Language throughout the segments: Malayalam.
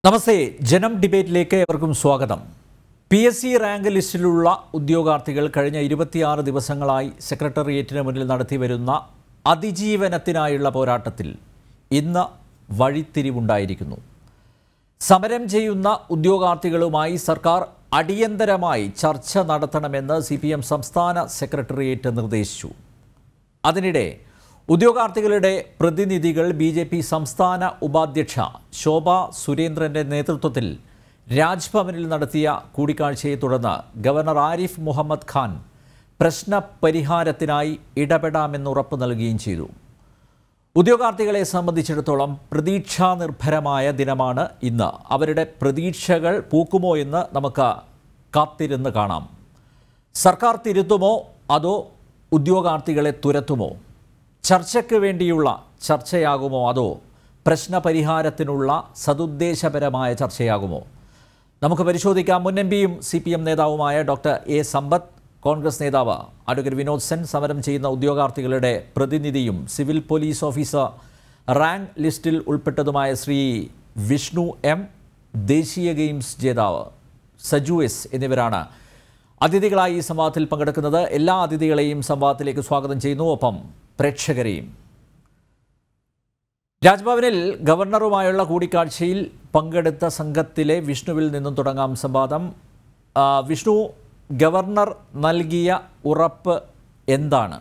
നമസ്തേ ജനം ഡിബേറ്റിലേക്ക് ഏവർക്കും സ്വാഗതം പി എസ് സി റാങ്ക് ലിസ്റ്റിലുള്ള ഉദ്യോഗാർത്ഥികൾ കഴിഞ്ഞ ഇരുപത്തിയാറ് ദിവസങ്ങളായി സെക്രട്ടേറിയറ്റിന് മുന്നിൽ നടത്തിവരുന്ന അതിജീവനത്തിനായുള്ള പോരാട്ടത്തിൽ ഇന്ന് വഴിത്തിരിവുണ്ടായിരിക്കുന്നു സമരം ചെയ്യുന്ന ഉദ്യോഗാർത്ഥികളുമായി സർക്കാർ അടിയന്തരമായി ചർച്ച നടത്തണമെന്ന് സി സംസ്ഥാന സെക്രട്ടേറിയറ്റ് നിർദ്ദേശിച്ചു അതിനിടെ ഉദ്യോഗാർത്ഥികളുടെ പ്രതിനിധികൾ ബി ജെ പി സംസ്ഥാന ഉപാധ്യക്ഷ ശോഭ സുരേന്ദ്രന്റെ നേതൃത്വത്തിൽ രാജ്ഭവനിൽ നടത്തിയ കൂടിക്കാഴ്ചയെ തുടർന്ന് ഗവർണർ ആരിഫ് മുഹമ്മദ് ഖാൻ പ്രശ്ന പരിഹാരത്തിനായി ഇടപെടാമെന്ന് ഉറപ്പ് നൽകുകയും ചെയ്തു ഉദ്യോഗാർത്ഥികളെ സംബന്ധിച്ചിടത്തോളം പ്രതീക്ഷാനിർഭരമായ ദിനമാണ് ഇന്ന് അവരുടെ പ്രതീക്ഷകൾ പൂക്കുമോ എന്ന് നമുക്ക് കാത്തിരുന്ന് കാണാം സർക്കാർ തിരുത്തുമോ അതോ ഉദ്യോഗാർത്ഥികളെ തുരത്തുമോ ചർച്ചയ്ക്ക് വേണ്ടിയുള്ള ചർച്ചയാകുമോ അതോ പ്രശ്നപരിഹാരത്തിനുള്ള സതുദ്ദേശപരമായ ചർച്ചയാകുമോ നമുക്ക് പരിശോധിക്കാം മുൻ എം പിയും സി പി എം നേതാവുമായ ഡോക്ടർ എ സമ്പത്ത് കോൺഗ്രസ് നേതാവ് അഡ്വക്കേറ്റ് വിനോദ് സെൻ സമരം ചെയ്യുന്ന ഉദ്യോഗാർത്ഥികളുടെ പ്രതിനിധിയും സിവിൽ പോലീസ് ഓഫീസർ റാങ്ക് ലിസ്റ്റിൽ ഉൾപ്പെട്ടതുമായ ശ്രീ വിഷ്ണു എം ദേശീയ ഗെയിംസ് ജേതാവ് സജു എസ് എന്നിവരാണ് അതിഥികളായി ഈ സംവാദത്തിൽ പങ്കെടുക്കുന്നത് എല്ലാ അതിഥികളെയും സംവാദത്തിലേക്ക് സ്വാഗതം ചെയ്യുന്നു ഒപ്പം പ്രേക്ഷകരെയും രാജ്ഭവനിൽ ഗവർണറുമായുള്ള കൂടിക്കാഴ്ചയിൽ പങ്കെടുത്ത സംഘത്തിലെ വിഷ്ണുവിൽ നിന്നും തുടങ്ങാം സംവാദം ആ, വിഷ്ണു ഗവർണർ നൽകിയ ഉറപ്പ് എന്താണ്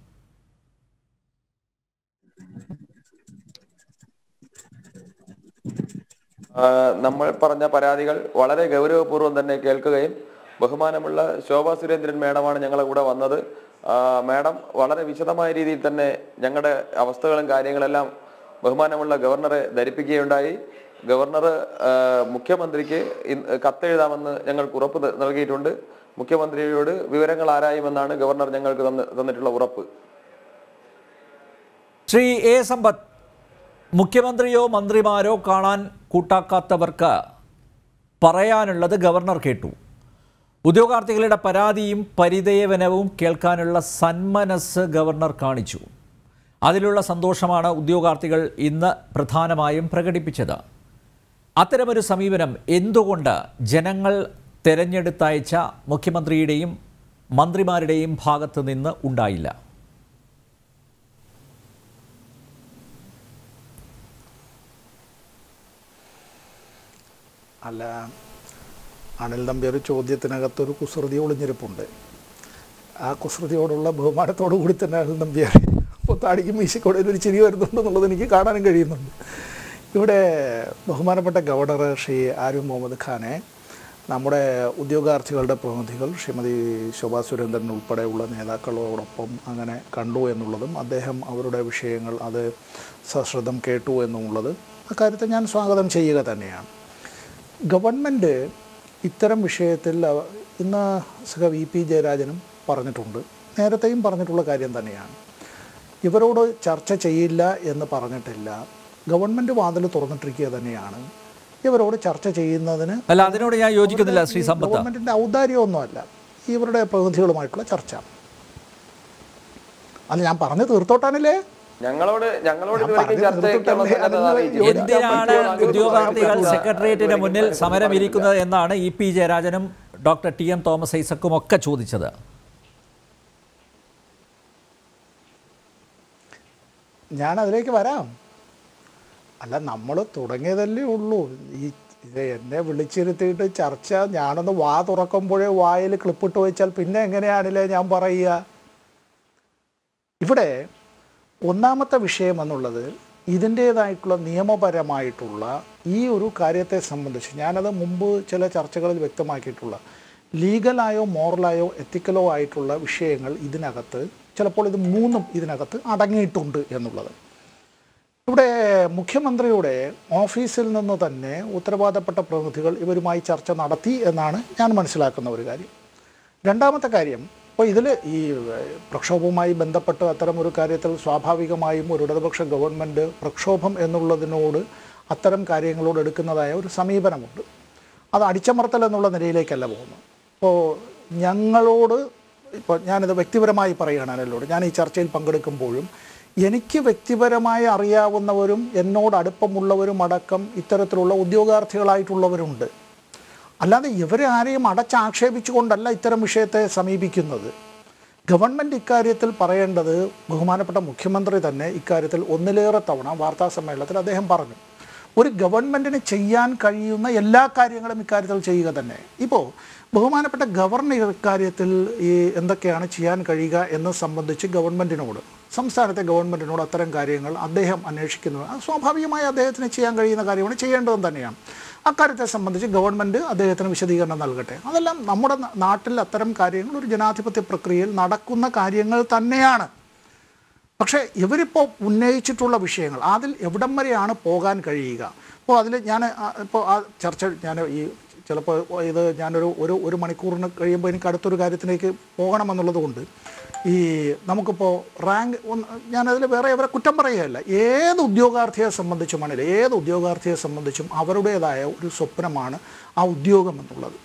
ആ, നമ്മൾ പറഞ്ഞ പരാതികൾ വളരെ ഗൗരവപൂർവ്വം തന്നെ കേൾക്കുകയും ബഹുമാനമുള്ള ശോഭാ സുരേന്ദ്രൻ മേഡമാണ് ഞങ്ങളെ കൂടെ വന്നത് ആ, മേഡം വളരെ വിശദമായ രീതിയിൽ തന്നെ ഞങ്ങളുടെ അവസ്ഥകളും കാര്യങ്ങളെല്ലാം ബഹുമാനമുള്ള ഗവർണറെ ധരിപ്പിക്കുകയുണ്ടായി ഗവർണർ ആ, മുഖ്യമന്ത്രിക്ക് ഇന്ന് കത്തെഴുതാമെന്ന് ഞങ്ങൾക്ക് ഉറപ്പ് ന- നൽകിയിട്ടുണ്ട് മുഖ്യമന്ത്രിയോട് വിവരങ്ങൾ ആരായുമെന്നാണ് ഗവർണർ ഞങ്ങൾക്ക് തന്ന് തന്നിട്ടുള്ള ഉറപ്പ് ശ്രീ എ സമ്പത്ത് മുഖ്യമന്ത്രിയോ മന്ത്രിമാരോ കാണാൻ കൂട്ടാക്കാത്തവർക്ക് പറയാനുള്ളത് ഗവർണർ കേട്ടു ഉദ്യോഗാർത്ഥികളുടെ പരാതിയും പരിദേവനവും കേൾക്കാനുള്ള സന്മനസ് ഗവർണർ കാണിച്ചു അതിലുള്ള സന്തോഷമാണ് ഉദ്യോഗാർത്ഥികൾ ഇന്ന് പ്രധാനമായും പ്രകടിപ്പിച്ചത് അത്തരമൊരു സമീപനം എന്തുകൊണ്ട് ജനങ്ങൾ തെരഞ്ഞെടുത്തയച്ച മുഖ്യമന്ത്രിയുടെയും മന്ത്രിമാരുടെയും ഭാഗത്ത് നിന്ന് ഉണ്ടായില്ല അല്ല അനിൽ നമ്പ്യാർ ചോദ്യത്തിനകത്തൊരു കുസൃതി ഒളിഞ്ഞിരിപ്പുണ്ട് ആ കുസൃതിയോടുള്ള ബഹുമാനത്തോടു കൂടി തന്നെ അനിൽ നമ്പ്യാർ അപ്പോൾ താടിക്ക് മീശക്കോടെ ഒരു ചിരി വരുന്നുണ്ടെന്നുള്ളത് എനിക്ക് കാണാനും കഴിയുന്നുണ്ട് ഇവിടെ ബഹുമാനപ്പെട്ട ഗവർണർ ശ്രീ ആരിഫ് മുഹമ്മദ് ഖാനെ നമ്മുടെ ഉദ്യോഗാർത്ഥികളുടെ പ്രതിനിധികൾ ശ്രീമതി ശോഭാ സുരേന്ദ്രൻ ഉൾപ്പെടെയുള്ള നേതാക്കളോടൊപ്പം അങ്ങനെ കണ്ടു എന്നുള്ളതും അദ്ദേഹം അവരുടെ വിഷയങ്ങൾ അത് സശ്രദ്ധം കേട്ടു എന്നുള്ളത് അക്കാര്യത്തെ ഞാൻ സ്വാഗതം ചെയ്യുക തന്നെയാണ് ഗവൺമെൻറ് ഇത്തരം വിഷയത്തിൽ അവ- ഇന്ന് സഹ വി പി ജയരാജനും പറഞ്ഞിട്ടുണ്ട് നേരത്തെയും പറഞ്ഞിട്ടുള്ള കാര്യം തന്നെയാണ് ഇവരോട് ചർച്ച ചെയ്യില്ല എന്ന് പറഞ്ഞിട്ടില്ല ഗവൺമെൻറ് വാതിൽ തുറന്നിട്ടിരിക്കുക തന്നെയാണ് ഇവരോട് ചർച്ച ചെയ്യുന്നതിന് അല്ല അതിനോട് ഞാൻ യോജിക്കുന്നില്ല ശ്രീ സമ്പത്ത് ഗവൺമെൻറ്റിൻ്റെ ഔദാര്യമൊന്നുമല്ല ഇവരുടെ പ്രതിനിധികളുമായിട്ടുള്ള ചർച്ച അല്ല ഞാൻ പറഞ്ഞു തീർത്തോട്ടാനല്ലേ ഞങ്ങളോട് ഞങ്ങളോട് ഞാൻ ഇതുവരെയും പറഞ്ഞത് ചർച്ച വയ്ക്കാൻ നിർത്തട്ടെ, വന്നില്ലെന്ന് അതിന് അറിയിച്ചു. യോജിക്കാൻ എന്തിനാണ് പറ്റുമോ? അത് ഉദ്യോഗാർത്ഥികൾ പറ്റുമോ? സെക്രട്ടേറിയറ്റിന് മുന്നിൽ സമരം ഇരിക്കുന്നത് എന്നാണ് ഇ പി ജയരാജനും ഡോക്ടർ ടി എം തോമസ് ഐസക്കും ഒക്കെ ചോദിച്ചത് ഞാൻ അതിലേക്ക് വരാം അല്ല നമ്മൾ തുടങ്ങിയതല്ലേ ഉള്ളൂ ഈ ഇത് എന്നെ വിളിച്ചിരുത്തിയിട്ട് ചർച്ച ഞാനൊന്ന് വാ തുറക്കുമ്പോഴേ വായിൽ ക്ലിപ്പിട്ട് വെച്ചാൽ പിന്നെ എങ്ങനെയാണില്ലേ ഞാൻ പറയുക ഇവിടെ ഒന്നാമത്തെ വിഷയം എന്നുള്ളത് ഇതിൻ്റേതായിട്ടുള്ള നിയമപരമായിട്ടുള്ള ഈ ഒരു കാര്യത്തെ സംബന്ധിച്ച് ഞാനത് മുമ്പ് ചില ചർച്ചകളിൽ വ്യക്തമാക്കിയിട്ടുള്ള ലീഗലായോ മോറലായോ എത്തിക്കലോ ആയിട്ടുള്ള വിഷയങ്ങൾ ഇതിനകത്ത് ചിലപ്പോൾ ഇത് മൂന്നും ഇതിനകത്ത് അടങ്ങിയിട്ടുണ്ട് എന്നുള്ളത് ഇവിടെ മുഖ്യമന്ത്രിയുടെ ഓഫീസിൽ നിന്ന് തന്നെ ഉത്തരവാദപ്പെട്ട പ്രതിനിധികൾ ഇവരുമായി ചർച്ച നടത്തി എന്നാണ് ഞാൻ മനസ്സിലാക്കുന്ന ഒരു കാര്യം രണ്ടാമത്തെ കാര്യം ഇപ്പോൾ ഇതിൽ ഈ ഏഹ്, പ്രക്ഷോഭവുമായി ബന്ധപ്പെട്ട് അത്തരം ഒരു കാര്യത്തിൽ സ്വാഭാവികമായും ഒരു ഇടതുപക്ഷ ഗവൺമെൻറ് പ്രക്ഷോഭം എന്നുള്ളതിനോട് അത്തരം കാര്യങ്ങളോട് എടുക്കുന്നതായ ഒരു സമീപനമുണ്ട് അത് അടിച്ചമർത്തൽ എന്നുള്ള നിലയിലേക്കല്ല പോകുന്നത് ഇപ്പോൾ ഞങ്ങളോട് ഇപ്പോൾ ഞാനിത് വ്യക്തിപരമായി പറയുകയാണ് അനലോട് ഞാൻ ഈ ചർച്ചയിൽ പങ്കെടുക്കുമ്പോഴും എനിക്ക് വ്യക്തിപരമായി അറിയാവുന്നവരും എന്നോട് അടുപ്പമുള്ളവരും അടക്കം ഇത്തരത്തിലുള്ള ഉദ്യോഗാർത്ഥികളായിട്ടുള്ളവരുണ്ട് അല്ലാതെ ഇവരെ ആരെയും അടച്ചാക്ഷേപിച്ചുകൊണ്ടല്ല ഇത്തരം വിഷയത്തെ സമീപിക്കുന്നത് ഗവൺമെൻറ് ഇക്കാര്യത്തിൽ പറയേണ്ടത് ബഹുമാനപ്പെട്ട മുഖ്യമന്ത്രി തന്നെ ഇക്കാര്യത്തിൽ ഒന്നിലേറെ തവണ വാർത്താ സമ്മേളനത്തിൽ അദ്ദേഹം പറഞ്ഞു ഒരു ഗവൺമെൻറ്റിന് ചെയ്യാൻ കഴിയുന്ന എല്ലാ കാര്യങ്ങളും ഇക്കാര്യത്തിൽ ചെയ്യുക തന്നെ ഇപ്പോൾ ബഹുമാനപ്പെട്ട ഗവർണർ ഇക്കാര്യത്തിൽ ഈ എന്തൊക്കെയാണ് ചെയ്യാൻ കഴിയുക എന്ന് സംബന്ധിച്ച് ഗവൺമെൻറ്റിനോട് സംസ്ഥാനത്തെ ഗവൺമെൻറ്റിനോട് അത്തരം കാര്യങ്ങൾ അദ്ദേഹം അന്വേഷിക്കുന്നത് അത് സ്വാഭാവികമായി അദ്ദേഹത്തിന് ചെയ്യാൻ കഴിയുന്ന കാര്യമാണ് ചെയ്യേണ്ടതും തന്നെയാണ് അക്കാര്യത്തെ സംബന്ധിച്ച് ഗവൺമെൻറ് അദ്ദേഹത്തിന് വിശദീകരണം നൽകട്ടെ അതെല്ലാം നമ്മുടെ ന- നാട്ടിൽ അത്തരം കാര്യങ്ങൾ ഒരു ജനാധിപത്യ പ്രക്രിയയിൽ നടക്കുന്ന കാര്യങ്ങൾ തന്നെയാണ് പക്ഷേ ഇവരിപ്പോൾ ഉന്നയിച്ചിട്ടുള്ള വിഷയങ്ങൾ അതിൽ എവിടം വരെയാണ് പോകാൻ കഴിയുക അപ്പോൾ അതിൽ ഞാൻ ഇപ്പോൾ ആ ചർച്ച ഞാൻ ഈ ചിലപ്പോൾ ഇത് ഞാനൊരു ഒരു ഒരു മണിക്കൂറിന് കഴിയുമ്പോൾ എനിക്ക് അടുത്തൊരു കാര്യത്തിലേക്ക് പോകണമെന്നുള്ളത് കൊണ്ട് ഈ നമുക്കിപ്പോൾ റാങ്ക് ഒന്ന് ഞാനതിൽ വേറെ ഇവരെ കുറ്റം പറയുകയല്ല ഏത് ഉദ്യോഗാർത്ഥിയെ സംബന്ധിച്ചുമാണെങ്കിലും ഏത് ഉദ്യോഗാർത്ഥിയെ സംബന്ധിച്ചും അവരുടേതായ ഒരു സ്വപ്നമാണ് ആ ഉദ്യോഗം എന്നുള്ളത്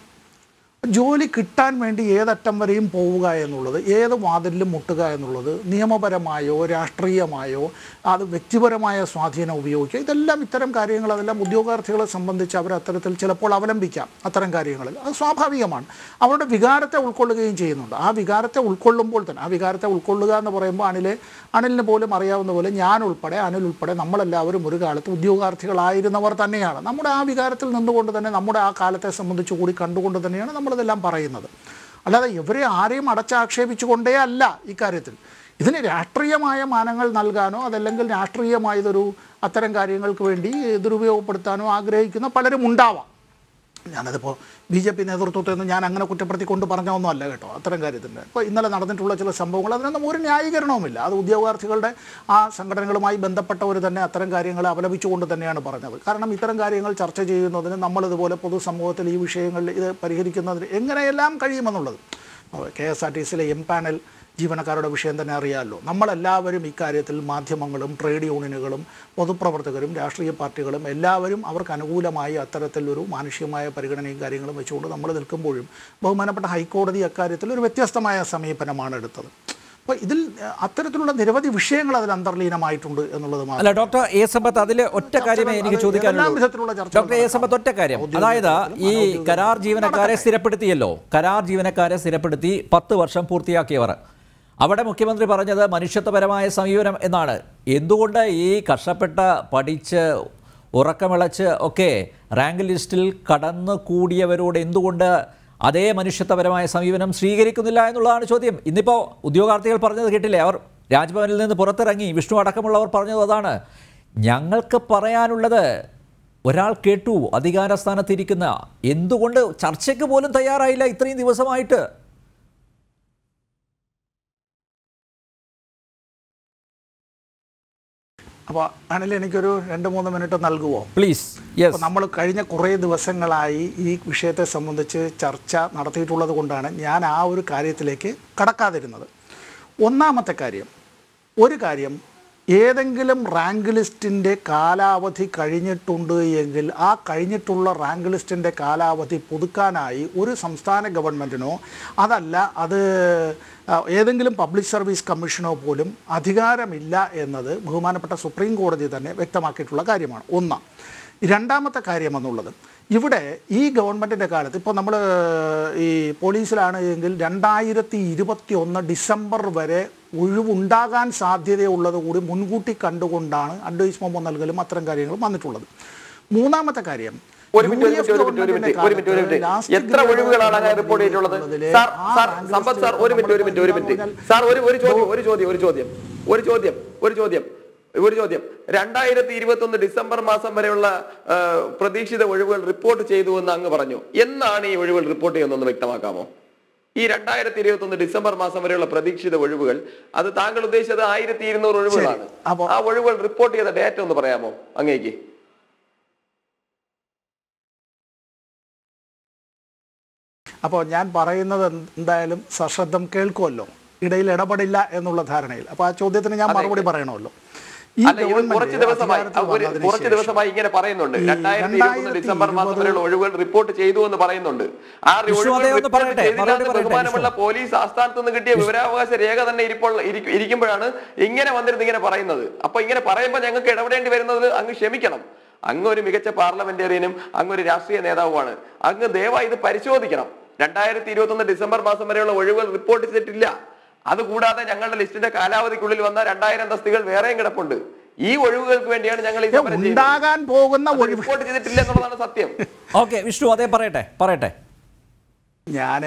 ജോലി കിട്ടാൻ വേണ്ടി ഏതറ്റം വരെയും പോവുക എന്നുള്ളത് ഏത് വാതിലിലും മുട്ടുക എന്നുള്ളത് നിയമപരമായോ രാഷ്ട്രീയമായോ അത് വ്യക്തിപരമായ സ്വാധീനം ഉപയോഗിക്കുക ഇതെല്ലാം ഇത്തരം കാര്യങ്ങൾ അതെല്ലാം ഉദ്യോഗാർത്ഥികളെ സംബന്ധിച്ച് അവർ അത്തരത്തിൽ ചിലപ്പോൾ അവലംബിക്കാം അത്തരം കാര്യങ്ങളിൽ അത് സ്വാഭാവികമാണ് അവരുടെ വികാരത്തെ ഉൾക്കൊള്ളുകയും ചെയ്യുന്നുണ്ട് ആ വികാരത്തെ ഉൾക്കൊള്ളുമ്പോൾ തന്നെ ആ വികാരത്തെ ഉൾക്കൊള്ളുക എന്ന് പറയുമ്പോൾ അനിലെ അനിലിന് പോലും അറിയാവുന്ന പോലെ ഞാൻ ഉൾപ്പെടെ അനിൽ ഉൾപ്പെടെ നമ്മളെല്ലാവരും ഒരു കാലത്ത് ഉദ്യോഗാർത്ഥികളായിരുന്നവർ തന്നെയാണ് നമ്മുടെ ആ വികാരത്തിൽ നിന്നുകൊണ്ട് തന്നെ നമ്മുടെ ആ കാലത്തെ സംബന്ധിച്ച് കൂടി കണ്ടുകൊണ്ട് തന്നെയാണ് നമ്മളിതെല്ലാം പറയുന്നത് അല്ലാതെ ഇവരെ ആരെയും അടച്ചാക്ഷേപിച്ചുകൊണ്ടേ അല്ല ഇക്കാര്യത്തിൽ ഇതിന് രാഷ്ട്രീയമായ മാനങ്ങൾ നൽകാനോ അതല്ലെങ്കിൽ രാഷ്ട്രീയമായതൊരു അത്തരം കാര്യങ്ങൾക്ക് വേണ്ടി ദുരുപയോഗപ്പെടുത്താനോ ആഗ്രഹിക്കുന്ന പലരും ഉണ്ടാവാം ഞാനതിപ്പോൾ ബി ജെ പി നേതൃത്വത്തെ ഒന്നും ഞാൻ അങ്ങനെ കുറ്റപ്പെടുത്തിക്കൊണ്ട് പറഞ്ഞൊന്നും അല്ല കേട്ടോ അത്തരം കാര്യത്തിൻ്റെ ഇപ്പോൾ ഇന്നലെ നടന്നിട്ടുള്ള ചില സംഭവങ്ങൾ അതിനൊന്നും ഒരു ന്യായീകരണവുമില്ല അത് ഉദ്യോഗാർത്ഥികളുടെ ആ സംഘടനകളുമായി ബന്ധപ്പെട്ടവർ തന്നെ അത്തരം കാര്യങ്ങൾ അപലപിച്ചുകൊണ്ട് തന്നെയാണ് പറഞ്ഞത് കാരണം ഇത്തരം കാര്യങ്ങൾ ചർച്ച ചെയ്യുന്നതിന് നമ്മളിതുപോലെ പൊതുസമൂഹത്തിൽ ഈ വിഷയങ്ങളിൽ ഇത് പരിഹരിക്കുന്നതിന് എങ്ങനെയെല്ലാം കഴിയുമെന്നുള്ളത് കെ എസ് ആർ ടി സിയിലെ എം പാനൽ ജീവനക്കാരുടെ വിഷയം തന്നെ അറിയാമല്ലോ നമ്മളെല്ലാവരും ഇക്കാര്യത്തിൽ മാധ്യമങ്ങളും ട്രേഡ് യൂണിയനുകളും പൊതുപ്രവർത്തകരും രാഷ്ട്രീയ പാർട്ടികളും എല്ലാവരും അവർക്ക് അനുകൂലമായി അത്തരത്തിലൊരു മാനുഷികമായ പരിഗണനയും കാര്യങ്ങളും വെച്ചുകൊണ്ട് നമ്മൾ നിൽക്കുമ്പോഴും ബഹുമാനപ്പെട്ട ഹൈക്കോടതി അക്കാര്യത്തിൽ ഒരു വ്യത്യസ്തമായ സമീപനമാണ് എടുത്തത് അപ്പോൾ ഇതിൽ അഹ്, അത്തരത്തിലുള്ള നിരവധി വിഷയങ്ങൾ അതിൽ അന്തർലീനമായിട്ടുണ്ട് എന്നുള്ളത് മാത്രം അല്ല ഡോക്ടർ എ സമ്പത്ത് അതിൽ ഒറ്റ കാര്യമേ എനിക്ക് അത് ചോദിക്കാനുള്ളൂ എല്ലാ വിധത്തിലുള്ള ചർച്ചകളും ഡോക്ടർ എ സമ്പത്ത് ഒറ്റ കാര്യം അതായത് ഈ കരാർ ജീവനക്കാരെ സ്ഥിരപ്പെടുത്തിയല്ലോ കരാർ ജീവനക്കാരെ സ്ഥിരപ്പെടുത്തി പത്ത് വർഷം പൂർത്തിയാക്കിയവർ അവിടെ മുഖ്യമന്ത്രി പറഞ്ഞത് മനുഷ്യത്വപരമായ സമീപനം എന്നാണ് എന്തുകൊണ്ട് ഈ കഷ്ടപ്പെട്ട പഠിച്ച് ഉറക്കമിളച്ച് ഒക്കെ റാങ്ക് ലിസ്റ്റിൽ കടന്നു കൂടിയവരോട് എന്തുകൊണ്ട് അതേ മനുഷ്യത്വപരമായ സമീപനം സ്വീകരിക്കുന്നില്ല എന്നുള്ളതാണ് ചോദ്യം ഇന്നിപ്പോൾ ഉദ്യോഗാർത്ഥികൾ പറഞ്ഞത് കേട്ടില്ലേ അവർ രാജ്ഭവനിൽ നിന്ന് പുറത്തിറങ്ങി വിഷ്ണു അടക്കമുള്ളവർ പറഞ്ഞത് അതാണ് ഞങ്ങൾക്ക് പറയാനുള്ളത് ഒരാൾ കേട്ടു അധികാരസ്ഥാനത്തിരിക്കുന്ന എന്തുകൊണ്ട് ചർച്ചയ്ക്ക് പോലും തയ്യാറായില്ല ഇത്രയും ദിവസമായിട്ട് അപ്പോൾ ആണെങ്കിൽ എനിക്കൊരു രണ്ട് മൂന്ന് മിനിറ്റ് നൽകുമോ പ്ലീസ് യെസ് നമ്മൾ കഴിഞ്ഞ കുറേ ദിവസങ്ങളായി ഈ വിഷയത്തെ സംബന്ധിച്ച് ചർച്ച നടത്തിയിട്ടുള്ളത് കൊണ്ടാണ് ഞാൻ ആ ഒരു കാര്യത്തിലേക്ക് കടക്കാതിരുന്നത് ഒന്നാമത്തെ കാര്യം ഒരു കാര്യം ഏതെങ്കിലും റാങ്ക് ലിസ്റ്റിൻ്റെ കാലാവധി കഴിഞ്ഞിട്ടുണ്ട് എങ്കിൽ ആ കഴിഞ്ഞിട്ടുള്ള റാങ്ക് ലിസ്റ്റിൻ്റെ കാലാവധി പുതുക്കാനായി ഒരു സംസ്ഥാന ഗവൺമെൻറ്റിനോ അതല്ല അത് ആ, ഏതെങ്കിലും പബ്ലിക് സർവീസ് കമ്മീഷനോ പോലും അധികാരമില്ല എന്നത് ബഹുമാനപ്പെട്ട സുപ്രീം കോടതി തന്നെ വ്യക്തമാക്കിയിട്ടുള്ള കാര്യമാണ് ഒന്ന് രണ്ടാമത്തെ കാര്യം എന്നുള്ളത് ഇവിടെ ഈ ഗവൺമെൻറ്റിൻ്റെ കാലത്ത് ഇപ്പോൾ നമ്മൾ ഈ പോലീസിലാണ് എങ്കിൽ രണ്ടായിരത്തി ഇരുപത്തി ഒന്ന് ഡിസംബർ വരെ ഒഴിവുണ്ടാകാൻ സാധ്യതയുള്ളത് കൂടി മുൻകൂട്ടി കണ്ടുകൊണ്ടാണ് അഡ്വൈസ് മെമ്മോ നൽകലും അത്തരം കാര്യങ്ങളും വന്നിട്ടുള്ളത് മൂന്നാമത്തെ കാര്യം ഒരു മിനിറ്റ് ഒരു മിനിറ്റ് ഒരു മിനിറ്റ് ഒരു മിനിറ്റ് ഒരു മിനിറ്റ് ഒരു മിനിറ്റ് എത്ര ഒഴിവുകളാണ് അങ്ങനെ റിപ്പോർട്ട് ചെയ്തിട്ടുള്ളത് സാർ സാർ സമ്പത്ത് സാർ ഒരു മിനിറ്റ് ഒരു മിനിറ്റ് ഒരു മിനിറ്റ് സാർ ഒരു ഒരു ചോദ്യം ഒരു ചോദ്യം ഒരു ചോദ്യം ഒരു ചോദ്യം ഒരു ചോദ്യം ഒരു ചോദ്യം രണ്ടായിരത്തി ഇരുപത്തി ഒന്ന് ഡിസംബർ മാസം വരെയുള്ള ആ, പ്രതീക്ഷിത ഒഴിവുകൾ റിപ്പോർട്ട് ചെയ്തു എന്ന് അങ്ങ് പറഞ്ഞു എന്നാണ് ഈ ഒഴിവുകൾ റിപ്പോർട്ട് ചെയ്യുന്നതെന്ന് വ്യക്തമാക്കാമോ ഈ രണ്ടായിരത്തി ഇരുപത്തി ഒന്ന് ഡിസംബർ മാസം വരെയുള്ള പ്രതീക്ഷിത ഒഴിവുകൾ അത് താങ്കൾ ഉദ്ദേശിച്ചത് ആയിരത്തി ഇരുന്നൂറ് ഒഴിവുകളാണ് അപ്പോ- ആ ഒഴിവുകൾ റിപ്പോർട്ട് ചെയ്ത ഡേറ്റ് ഒന്ന് പറയാമോ അങ്ങേക്ക് അപ്പോൾ ഞാൻ പറയുന്നത് എന്ത് എന്തായാലും സശ്രദ്ധം കേൾക്കുമല്ലോ ഇടയിൽ ഇടപെടില്ല എന്നുള്ള ധാരണയിൽ അപ്പോൾ ആ ചോദ്യത്തിന് ഞാൻ മറുപടി പറയണമല്ലോ ഈ അല്ല ഇത് ഗവൺമെന്റ് കുറച്ച് ദിവസമായി അധികാരത്തിൽ ഒരു വന്നതിന് കുറച്ച് ശേഷം ദിവസമായി ഇങ്ങനെ പറയുന്നുണ്ട് ഈ രണ്ടായിരത്തി ഇരുപത്തൊന്ന് ഡിസംബർ മാസം വരെയുള്ള ഒഴിവുകൾ റിപ്പോർട്ട് ചെയ്തു എന്ന് പറയുന്നുണ്ട് ആ വിഷ്ണു, ഒഴിവുകൾ അതേ ഒന്ന് റിപ്പോർട്ട് പറയട്ടെ, ചെയ്തില്ല മറുപടി എന്ന് പറയട്ടെ, ബഹുമാനമുള്ള വിഷ്ണു. പോലീസ് ആസ്ഥാനത്ത് നിന്ന് കിട്ടിയ വിവരാവകാശ രേഖ തന്നെ ഇരിപ്പോൾ ഇരിക്ക- ഇരിക്കുമ്പോഴാണ് ഇങ്ങനെ വന്നിരുന്ന് ഇങ്ങനെ പറയുന്നത് അപ്പൊ ഇങ്ങനെ പറയുമ്പോൾ ഞങ്ങൾക്ക് ഇടപെടേണ്ടി വരുന്നത് അങ്ങ് ക്ഷമിക്കണം അങ്ങ് ഒരു മികച്ച പാർലമെന്റേറിയനും അങ്ങ് ഒരു രാഷ്ട്രീയ നേതാവുമാണ് അങ്ങ് ദയവായി ഇത് പരിശോധിക്കണം രണ്ടായിരത്തി ഇരുപത്തി ഒന്ന് ഡിസംബർ മാസം വരെയുള്ള ഒഴിവുകൾ റിപ്പോർട്ട് ചെയ്തിട്ടില്ല അതുകൂടാതെ ഞങ്ങളുടെ ലിസ്റ്റിന്റെ കാലാവധിക്കുള്ളിൽ വന്ന രണ്ടായിരം തസ്തികൾ വേറെയും കിടപ്പുണ്ട് ഈ ഒഴിവുകൾക്ക് വേണ്ടിയാണ് ഞങ്ങൾ ഈ ഏ, സമരം ചെയ്യുന്നത്. ഉണ്ടാകാൻ പോകുന്ന അത് ഒഴിവ് റിപ്പോർട്ട് ചെയ്തിട്ടില്ല എന്നുള്ളതാണ് സത്യം ഓക്കെ വിഷ്ണു അതേ പറയട്ടെ പറയട്ടെ ഞാൻ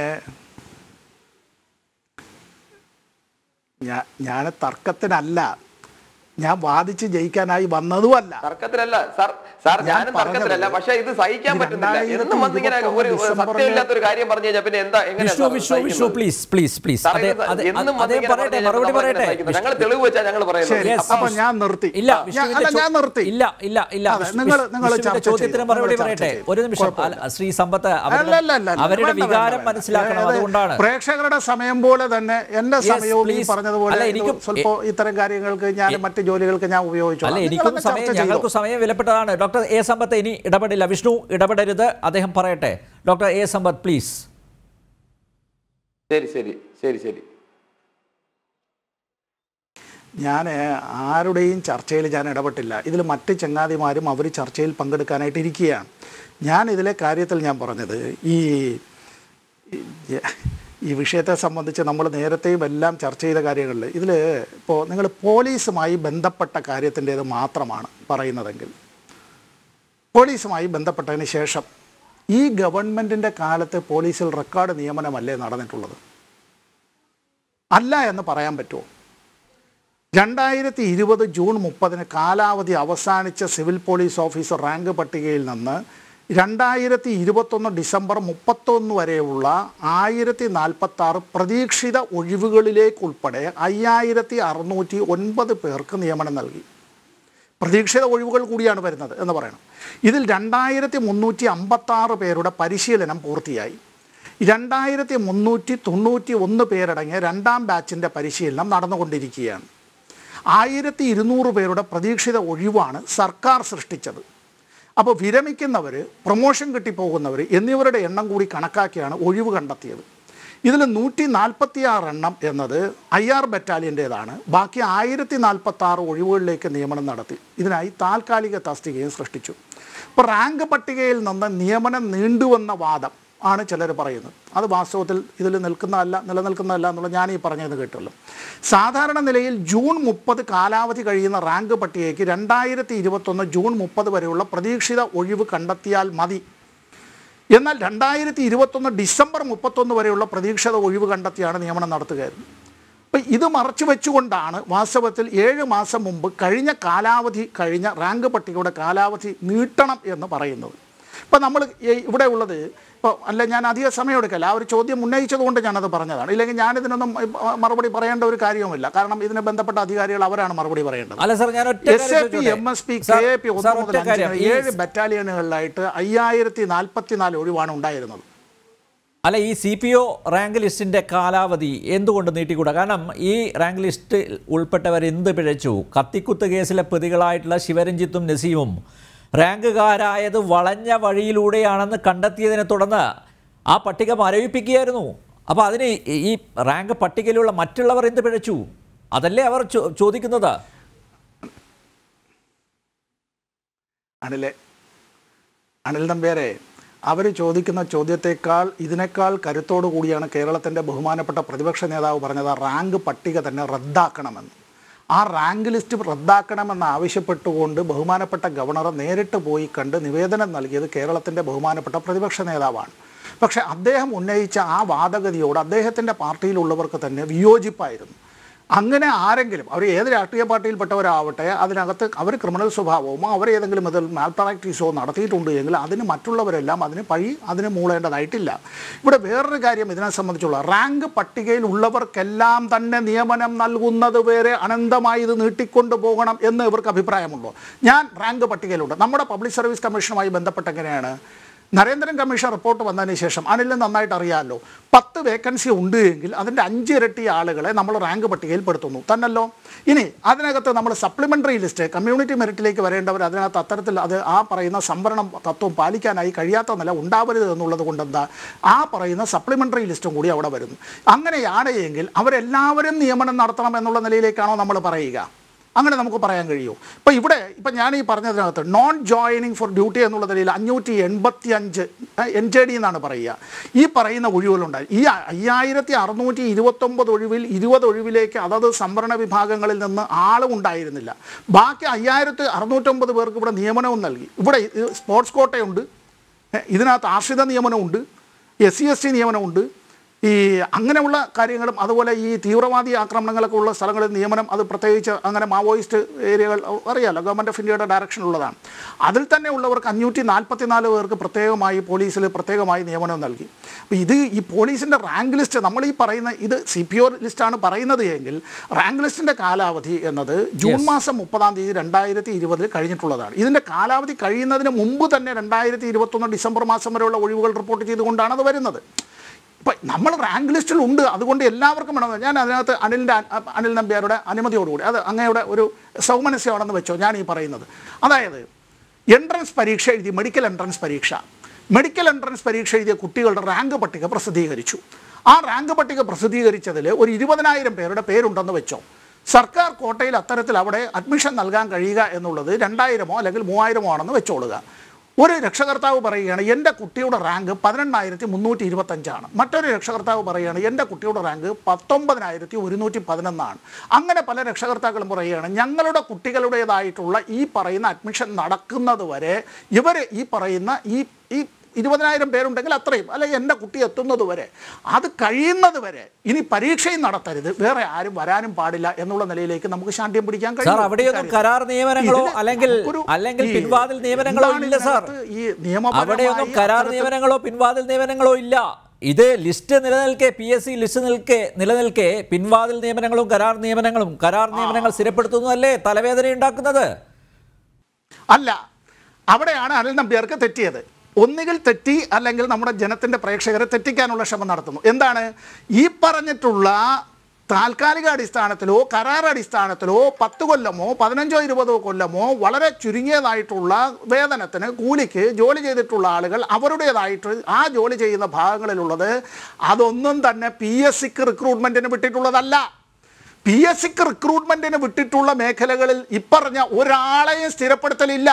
ഞാൻ തർക്കത്തിനല്ല ഞാൻ വാദിച്ച് ജയിക്കാനായി വന്നതുമല്ല തർക്കത്തിലല്ല സാർ സാർ ഞാൻ ഞാനും തർക്കത്തിലല്ല പറഞ്ഞത് പക്ഷെ ഇത് സഹിക്കാൻ ഇത് പറ്റുന്നില്ല രണ്ടായിരത്തി എന്നും വന്നിങ്ങനെ ഒരു ഇരുപത്തൊന്ന് സത്യമില്ലാത്ത ഒരു കാര്യം പറഞ്ഞു കഴിഞ്ഞാൽ പിന്നെ എന്താ എങ്ങനെയാ വിഷ്ണു സാർ വിഷ്ണു വിഷ്ണു സഹിക്കുന്നത്? പ്ലീസ് പ്ലീസ് പ്ലീസ് സാർ, അതെ ഇത് അതെ എന്നും അതേ വന്നിങ്ങനെ പറയട്ടെ പറഞ്ഞു മറുപടി കഴിഞ്ഞാൽ പറയട്ടെ സഹിക്കുന്നത്. ഞങ്ങൾ തെളിവ് വെച്ചാ ഞങ്ങൾ പറയുന്നത് ശരി Yes, അപ്പൊ ഞാൻ നിർത്തി ഇല്ല ഞാൻ- വിഷ്ണുവിന്റെ അല്ല ഞാൻ ചോ- നിർത്തി ഇല്ല ഇല്ല ഇല്ല അതെ, വിഷ്ണു- നിങ്ങൾ- നിങ്ങൾ വിഷ്ണുവിന്റെ ചർച്ച ചോദ്യത്തിന് ചെയ്യൂ. മറുപടി നിങ്ങൾ പറയട്ടെ ചർച്ച ഒരു ചെയ്യൂ. നിമിഷം കുഴപ്പമില്ല. അല്ല, ശ്രീ സമ്പത്ത് അല്ല, അവരുടെ അല്ല, അല്ല, അല്ല. അവരുടെ വേണ്ട, വികാരം വേണ്ട, വേണ്ട. മനസ്സിലാക്കണം അതായത് അതുകൊണ്ടാണ് പ്രേക്ഷകരുടെ സമയം പോലെ തന്നെ എന്റെ Yes, സമയവും ഈ please. പറഞ്ഞതുപോലെ അല്ല, ഇത് എനിക്കും- സ്വല്പം ഇത്തരം കാര്യങ്ങൾക്ക് ഞാൻ മറ്റു ജോലികൾക്ക് ഞാൻ ഉപയോഗിച്ചു അല്ല എനിക്കും സമയം ഞങ്ങൾക്കും സമയം വിലപ്പെട്ടതാണ് ഡോക്ടർ എ സമ്പത്ത് ഇനി ഇടപെടില്ല വിഷ്ണു ഇടപെടരുത് അദ്ദേഹം പറയട്ടെ ഡോക്ടർ എ സമ്പത്ത് പ്ലീസ് ശരി ശരി ശരി ശരി ഞാൻ ആരുടെയും ചർച്ചയിൽ ഞാൻ ഇടപെട്ടില്ല ഇതിൽ മറ്റ് ചങ്ങാതിമാരും അവർ ചർച്ചയിൽ പങ്കെടുക്കാനായിട്ട് ഇരിക്കുകയാണ് ഞാൻ ഇതിലെ കാര്യത്തിൽ ഞാൻ പറഞ്ഞത് ഈ ഈ- ഈ വിഷയത്തെ സംബന്ധിച്ച് നമ്മൾ നേരത്തെയും എല്ലാം ചർച്ച ചെയ്ത കാര്യങ്ങളിൽ ഇതിൽ ഇപ്പോൾ നിങ്ങൾ പോലീസുമായി ബന്ധപ്പെട്ട കാര്യത്തിൻ്റേത് മാത്രമാണ് പറയുന്നതെങ്കിൽ പോലീസുമായി ബന്ധപ്പെട്ടതിന് ശേഷം ഈ ഗവൺമെൻറ്റിൻ്റെ കാലത്ത് പോലീസിൽ റെക്കോർഡ് നിയമനമല്ലേ നടന്നിട്ടുള്ളത് അല്ല എന്ന് പറയാൻ പറ്റുമോ രണ്ടായിരത്തി ഇരുപത് ജൂൺ മുപ്പതിന് കാലാവധി അവസാനിച്ച സിവിൽ പോലീസ് ഓഫീസർ റാങ്ക് പട്ടികയിൽ നിന്ന് രണ്ടായിരത്തി ഇരുപത്തൊന്ന് ഡിസംബർ മുപ്പത്തൊന്ന് വരെയുള്ള ആയിരത്തി നാൽപ്പത്തി ആറ് പ്രതീക്ഷിത ഒഴിവുകളിലേക്കുൾപ്പെടെ അയ്യായിരത്തി അറുന്നൂറ്റി ഒൻപത് പേർക്ക് നിയമനം നൽകി പ്രതീക്ഷിത ഒഴിവുകൾ കൂടിയാണ് വരുന്നത് എന്ന് പറയണം ഇതിൽ രണ്ടായിരത്തി മുന്നൂറ്റി അമ്പത്താറ് പേരുടെ പരിശീലനം പൂർത്തിയായി രണ്ടായിരത്തി മുന്നൂറ്റി തൊണ്ണൂറ്റി ഒന്ന് പേരടങ്ങിയ രണ്ടാം ബാച്ചിൻ്റെ പരിശീലനം നടന്നുകൊണ്ടിരിക്കുകയാണ് ആയിരത്തി ഇരുന്നൂറ് പേരുടെ പ്രതീക്ഷിത ഒഴിവാണ് സർക്കാർ സൃഷ്ടിച്ചത് അപ്പോൾ വിരമിക്കുന്നവർ പ്രൊമോഷൻ കിട്ടിപ്പോകുന്നവർ എന്നിവരുടെ എണ്ണം കൂടി കണക്കാക്കിയാണ് ഒഴിവ് കണ്ടെത്തിയത് ഇതിൽ നൂറ്റി നാൽപ്പത്തി ആറ് എണ്ണം എന്നത് ഐ ആർ ബറ്റാലിയൻ്റേതാണ് ബാക്കി ആയിരത്തി നാൽപ്പത്തി ആറ് ഒഴിവുകളിലേക്ക് നിയമനം നടത്തി ഇതിനായി താൽക്കാലിക തസ്തികയും സൃഷ്ടിച്ചു ഇപ്പോൾ റാങ്ക് പട്ടികയിൽ നിന്ന് നിയമനം നീണ്ടുവന്ന വാദം ആണ് ചിലർ പറയുന്നത് അത് വാസ്തവത്തിൽ ഇതിൽ നിൽക്കുന്നതല്ല നിലനിൽക്കുന്നതല്ല എന്നുള്ള ഞാൻ ഈ പറഞ്ഞത് കേട്ടുള്ളൂ സാധാരണ നിലയിൽ ജൂൺ മുപ്പത് കാലാവധി കഴിയുന്ന റാങ്ക് പട്ടികയ്ക്ക് രണ്ടായിരത്തി ഇരുപത്തൊന്ന് ജൂൺ മുപ്പത് വരെയുള്ള പ്രതീക്ഷിത ഒഴിവ് കണ്ടെത്തിയാൽ മതി എന്നാൽ രണ്ടായിരത്തി ഇരുപത്തൊന്ന് ഡിസംബർ മുപ്പത്തൊന്ന് വരെയുള്ള പ്രതീക്ഷിത ഒഴിവ് കണ്ടെത്തിയാണ് നിയമനം നടത്തുകയായിരുന്നു അപ്പം ഇത് മറച്ചു വെച്ചുകൊണ്ടാണ് വാസ്തവത്തിൽ ഏഴ് മാസം മുമ്പ് കഴിഞ്ഞ കാലാവധി കഴിഞ്ഞ റാങ്ക് പട്ടികയുടെ കാലാവധി നീട്ടണം എന്ന് പറയുന്നത് ഇപ്പം നമ്മൾ ഇവിടെ ഉള്ളത് ഇപ്പോൾ അല്ല ഞാൻ അധിക സമയം എടുക്കല്ല ആ ഒരു ചോദ്യം ഉന്നയിച്ചത് കൊണ്ട് ഞാനത് പറഞ്ഞതാണ് ഇല്ലെങ്കിൽ ഞാനിതിനൊന്നും ഇപ്പ- മറുപടി പറയേണ്ട ഒരു കാര്യവുമില്ല കാരണം ഇതിനെ ബന്ധപ്പെട്ട അധികാരികൾ അവരാണ് മറുപടി പറയേണ്ടത് അല്ല സാർ ഞാൻ ഒറ്റ S A P M S P K A P ഒന്ന് മുതൽ അഞ്ച് വരെ ഏഴ് ബറ്റാലിയനുകളിലായിട്ട് അയ്യായിരത്തി നാൽപ്പത്തി നാല് ഒഴിവാണ് ഉണ്ടായിരുന്നത് അല്ല ഈ സി പി ഒ റാങ്ക് ലിസ്റ്റിന്റെ കാലാവധി എന്തുകൊണ്ട് നീട്ടിക്കൂടാ കാരണം ഈ റാങ്ക് ലിസ്റ്റിൽ ഉൾപ്പെട്ടവർ എന്ത് പിഴച്ചു കത്തിക്കുത്ത് കേസിലെ പ്രതികളായിട്ടുള്ള ശിവരഞ്ജിത്തും നസീമും റാങ്കുകാരായത് വളഞ്ഞ വഴിയിലൂടെയാണെന്ന് കണ്ടെത്തിയതിനെ തുടർന്ന് ആ പട്ടിക മരവിപ്പിക്കുകയായിരുന്നു അപ്പോൾ അതിന് ഈ റാങ്ക് പട്ടികയിലുള്ള മറ്റുള്ളവർ എന്ത് പിഴച്ചു അതല്ലേ അവർ ചോ- ചോദിക്കുന്നത് അനിലെ അനിൽ നമ്പ്യാരെ അവർ ചോദിക്കുന്ന ചോദ്യത്തേക്കാൾ ഇതിനേക്കാൾ കരുത്തോടു കൂടിയാണ് കേരളത്തിൻ്റെ ബഹുമാനപ്പെട്ട പ്രതിപക്ഷ നേതാവ് പറഞ്ഞത് ആ റാങ്ക് പട്ടിക തന്നെ റദ്ദാക്കണമെന്ന് ആ റാങ്ക് ലിസ്റ്റ് റദ്ദാക്കണമെന്ന് ആവശ്യപ്പെട്ടുകൊണ്ട് ബഹുമാനപ്പെട്ട ഗവർണർ നേരിട്ട് പോയി കണ്ട് നിവേദനം നൽകിയത് കേരളത്തിൻ്റെ ബഹുമാനപ്പെട്ട പ്രതിപക്ഷ നേതാവാണ് പക്ഷേ അദ്ദേഹം ഉന്നയിച്ച ആ വാദഗതിയോട് അദ്ദേഹത്തിൻ്റെ പാർട്ടിയിലുള്ളവർക്ക് തന്നെ വിയോജിപ്പായിരുന്നു അങ്ങനെ ആരെങ്കിലും അവർ ഏത് രാഷ്ട്രീയ പാർട്ടിയിൽപ്പെട്ടവരാവട്ടെ അതിനകത്ത് അവർ ക്രിമിനൽ സ്വഭാവമോ അവർ ഏതെങ്കിലും ഇതിൽ മാൽ പ്രാക്ടീസോ നടത്തിയിട്ടുണ്ട് എങ്കിൽ അതിന് മറ്റുള്ളവരെല്ലാം അതിന് പഴി അതിന് മൂളേണ്ടതായിട്ടില്ല ഇവിടെ വേറൊരു കാര്യം ഇതിനെ സംബന്ധിച്ചുള്ള റാങ്ക് പട്ടികയിൽ ഉള്ളവർക്കെല്ലാം തന്നെ നിയമനം നൽകുന്നത് വരെ അനന്തമായി ഇത് നീട്ടിക്കൊണ്ടു പോകണം എന്ന് ഇവർക്ക് അഭിപ്രായമുണ്ടോ ഞാൻ റാങ്ക് പട്ടികയിലുണ്ട് നമ്മുടെ പബ്ലിക് സർവീസ് കമ്മീഷനുമായി ബന്ധപ്പെട്ട് എങ്ങനെയാണ് നരേന്ദ്രൻ കമ്മീഷൻ റിപ്പോർട്ട് വന്നതിന് ശേഷം അനിലിന് നന്നായിട്ട് അറിയാമല്ലോ പത്ത് വേക്കൻസി ഉണ്ട് എങ്കിൽ അതിൻ്റെ അഞ്ച് ഇരട്ടി ആളുകളെ നമ്മൾ റാങ്ക് പട്ടികയിൽ പെടുത്തുന്നു തന്നല്ലോ ഇനി അതിനകത്ത് നമ്മൾ സപ്ലിമെൻ്ററി ലിസ്റ്റ് കമ്മ്യൂണിറ്റി മെറിറ്റിലേക്ക് വരേണ്ടവർ അതിനകത്ത് അത്തരത്തിൽ അത് ആ പറയുന്ന സംവരണം തത്വം പാലിക്കാനായി കഴിയാത്ത നില ഉണ്ടാവരുത് എന്നുള്ളത് കൊണ്ട് എന്താ ആ പറയുന്ന സപ്ലിമെൻ്ററി ലിസ്റ്റും കൂടി അവിടെ വരുന്നു അങ്ങനെയാണ് എങ്കിൽ അവരെല്ലാവരും നിയമനം നടത്തണം എന്നുള്ള നിലയിലേക്കാണോ നമ്മൾ പറയുക അങ്ങനെ നമുക്ക് പറയാൻ കഴിയൂ ഇപ്പോൾ ഇവിടെ ഇപ്പം ഞാൻ ഈ പറഞ്ഞതിനകത്ത് നോൺ ജോയിനിങ് ഫോർ ഡ്യൂട്ടി എന്നുള്ള നിലയിൽ അഞ്ഞൂറ്റി എൺപത്തി അഞ്ച് എൻ ജെ ഡി എന്നാണ് പറയുക ഈ പറയുന്ന ഒഴിവുകളുണ്ടായി ഈ അയ്യായിരത്തി അറുന്നൂറ്റി ഇരുപത്തൊമ്പത് ഒഴിവിൽ ഇരുപത് ഒഴിവിലേക്ക് അതത് സംവരണ വിഭാഗങ്ങളിൽ നിന്ന് ആളും ഉണ്ടായിരുന്നില്ല ബാക്കി അയ്യായിരത്തി അറുന്നൂറ്റൊമ്പത് പേർക്ക് ഇവിടെ നിയമനവും നൽകി ഇവിടെ ഇത് സ്പോർട്സ് കോട്ടയുണ്ട് ഏ, ഇതിനകത്ത് ആശ്രിത നിയമനമുണ്ട് എസ് സി എസ് ടി നിയമനമുണ്ട് ഈ അങ്ങനെയുള്ള കാര്യങ്ങളും അതുപോലെ ഈ തീവ്രവാദി ആക്രമണങ്ങളൊക്കെ ഉള്ള സ്ഥലങ്ങളിൽ നിയമനം അത് പ്രത്യേകിച്ച് അങ്ങനെ മാവോയിസ്റ്റ് ഏരിയകൾ അറിയാലോ ഗവൺമെൻറ് ഓഫ് ഇന്ത്യയുടെ ഡയറക്ഷനിലുള്ളതാണ് അതിൽ തന്നെ ഉള്ളവർക്ക് അഞ്ഞൂറ്റി നാൽപ്പത്തി നാല് പേർക്ക് പ്രത്യേകമായി പോലീസിൽ പ്രത്യേകമായി നിയമനം നൽകി അപ്പോൾ ഇത് ഈ പോലീസിൻ്റെ റാങ്ക് ലിസ്റ്റ് നമ്മൾ ഈ പറയുന്ന ഇത് സി പി ഒ ലിസ്റ്റാണ് പറയുന്നത് എങ്കിൽ റാങ്ക് ലിസ്റ്റിൻ്റെ കാലാവധി എന്നത് ജൂൺ മാസം മുപ്പതാം തീയതി രണ്ടായിരത്തി ഇരുപതിൽ കഴിഞ്ഞിട്ടുള്ളതാണ് ഇതിൻ്റെ കാലാവധി കഴിയുന്നതിന് മുമ്പ് തന്നെ രണ്ടായിരത്തി ഇരുപത്തൊന്ന് ഡിസംബർ മാസം വരെയുള്ള ഒഴിവുകൾ റിപ്പോർട്ട് ചെയ്തുകൊണ്ടാണ് അത് വരുന്നത് ഇപ്പം നമ്മൾ റാങ്ക് ലിസ്റ്റിൽ ഉണ്ട് അതുകൊണ്ട് എല്ലാവർക്കും വേണം ഞാൻ അതിനകത്ത് അനിലിൻ്റെ അ- അനിൽ നമ്പ്യാരുടെ അനുമതിയോടുകൂടി അത് അങ്ങയുടെ ഒരു സൗമനസ്യമാണെന്ന് വെച്ചോ ഞാൻ ഈ പറയുന്നത് അതായത് എൻട്രൻസ് പരീക്ഷ എഴുതി മെഡിക്കൽ എൻട്രൻസ് പരീക്ഷ മെഡിക്കൽ എൻട്രൻസ് പരീക്ഷ എഴുതിയ കുട്ടികളുടെ റാങ്ക് പട്ടിക പ്രസിദ്ധീകരിച്ചു ആ റാങ്ക് പട്ടിക പ്രസിദ്ധീകരിച്ചതിൽ ഒരു ഇരുപതിനായിരം പേരുടെ പേരുണ്ടെന്ന് വെച്ചോ സർക്കാർ കോട്ടയിൽ അത്തരത്തിൽ അവിടെ അഡ്മിഷൻ നൽകാൻ കഴിയുക എന്നുള്ളത് രണ്ടായിരമോ അല്ലെങ്കിൽ മൂവായിരമോ ആണെന്ന് വെച്ചോളുക ഒരു രക്ഷകർത്താവ് പറയുകയാണ് എൻ്റെ കുട്ടിയുടെ റാങ്ക് പതിനെണ്ണായിരത്തി മുന്നൂറ്റി ഇരുപത്തഞ്ചാണ് മറ്റൊരു രക്ഷകർത്താവ് പറയുകയാണ് എൻ്റെ കുട്ടിയുടെ റാങ്ക് പത്തൊമ്പതിനായിരത്തി ഒരുന്നൂറ്റി പതിനൊന്നാണ് അങ്ങനെ പല രക്ഷകർത്താക്കളും പറയുകയാണ് ഞങ്ങളുടെ കുട്ടികളുടേതായിട്ടുള്ള ഈ പറയുന്ന അഡ്മിഷൻ നടക്കുന്നത് വരെ ഇവർ ഈ പറയുന്ന ഈ ഈ ഇരുപതിനായിരം പേരുണ്ടെങ്കിൽ അത്രയും അല്ലെങ്കിൽ എൻ്റെ കുട്ടി എത്തുന്നത് വരെ അത് കഴിയുന്നത് വരെ ഇനി പരീക്ഷയും നടത്തരുത് വേറെ ആരും വരാനും പാടില്ല എന്നുള്ള നിലയിലേക്ക് നമുക്ക് ശാഠ്യം പിടിക്കാൻ സാർ കഴിയും അവിടെയൊന്നും ഇക്കാര്യത്തിൽ. കരാർ നിയമനങ്ങളോ ഇതിന് അല്ലെങ്കിൽ നമുക്കൊരു അല്ലെങ്കിൽ ഈ പിൻവാതിൽ നിയമനങ്ങളോ എന്താണ് ഇല്ല സാർ ഇതിനകത്ത് ഈ നിയമപരമായി അവിടെയൊന്നും കരാർ അത്തരത്തിൽ- നിയമനങ്ങളോ പിൻവാതിൽ നിയമനങ്ങളോ ഇല്ല ഇത് ലിസ്റ്റ് നിലനിൽക്കെ പി എസ് സി ലിസ്റ്റ് നിൽക്കെ നിലനിൽക്കെ പിൻവാതിൽ നിയമനങ്ങളും കരാർ നിയമനങ്ങളും കരാർ നിയമനങ്ങൾ സ്ഥിരപ്പെടുത്തുന്നതല്ലേ തലവേദന ഉണ്ടാക്കുന്നത് അല്ല അവിടെയാണ് അനിൽ നമ്പ്യാർക്ക് തെറ്റിയത് ഒന്നുകിൽ തെറ്റി അല്ലെങ്കിൽ നമ്മുടെ ജനത്തിൻ്റെ പ്രേക്ഷകരെ തെറ്റിക്കാനുള്ള ശ്രമം നടത്തുന്നു എന്താണ് ഈ പറഞ്ഞിട്ടുള്ള താൽക്കാലിക അടിസ്ഥാനത്തിലോ കരാർ അടിസ്ഥാനത്തിലോ പത്ത് കൊല്ലമോ പതിനഞ്ചോ ഇരുപതോ കൊല്ലമോ വളരെ ചുരുങ്ങിയതായിട്ടുള്ള വേതനത്തിന് കൂലിക്ക് ജോലി ചെയ്തിട്ടുള്ള ആളുകൾ അവരുടേതായിട്ട് ആ ജോലി ചെയ്യുന്ന ഭാഗങ്ങളിലുള്ളത് അതൊന്നും തന്നെ പി എസ് സിക്ക് റിക്രൂട്ട്മെൻറ്റിന് വിട്ടിട്ടുള്ളതല്ല പി എസ് സിക്ക് റിക്രൂട്ട്മെൻറ്റിന് വിട്ടിട്ടുള്ള മേഖലകളിൽ ഇപ്പറഞ്ഞ ഒരാളെയും സ്ഥിരപ്പെടുത്തലില്ല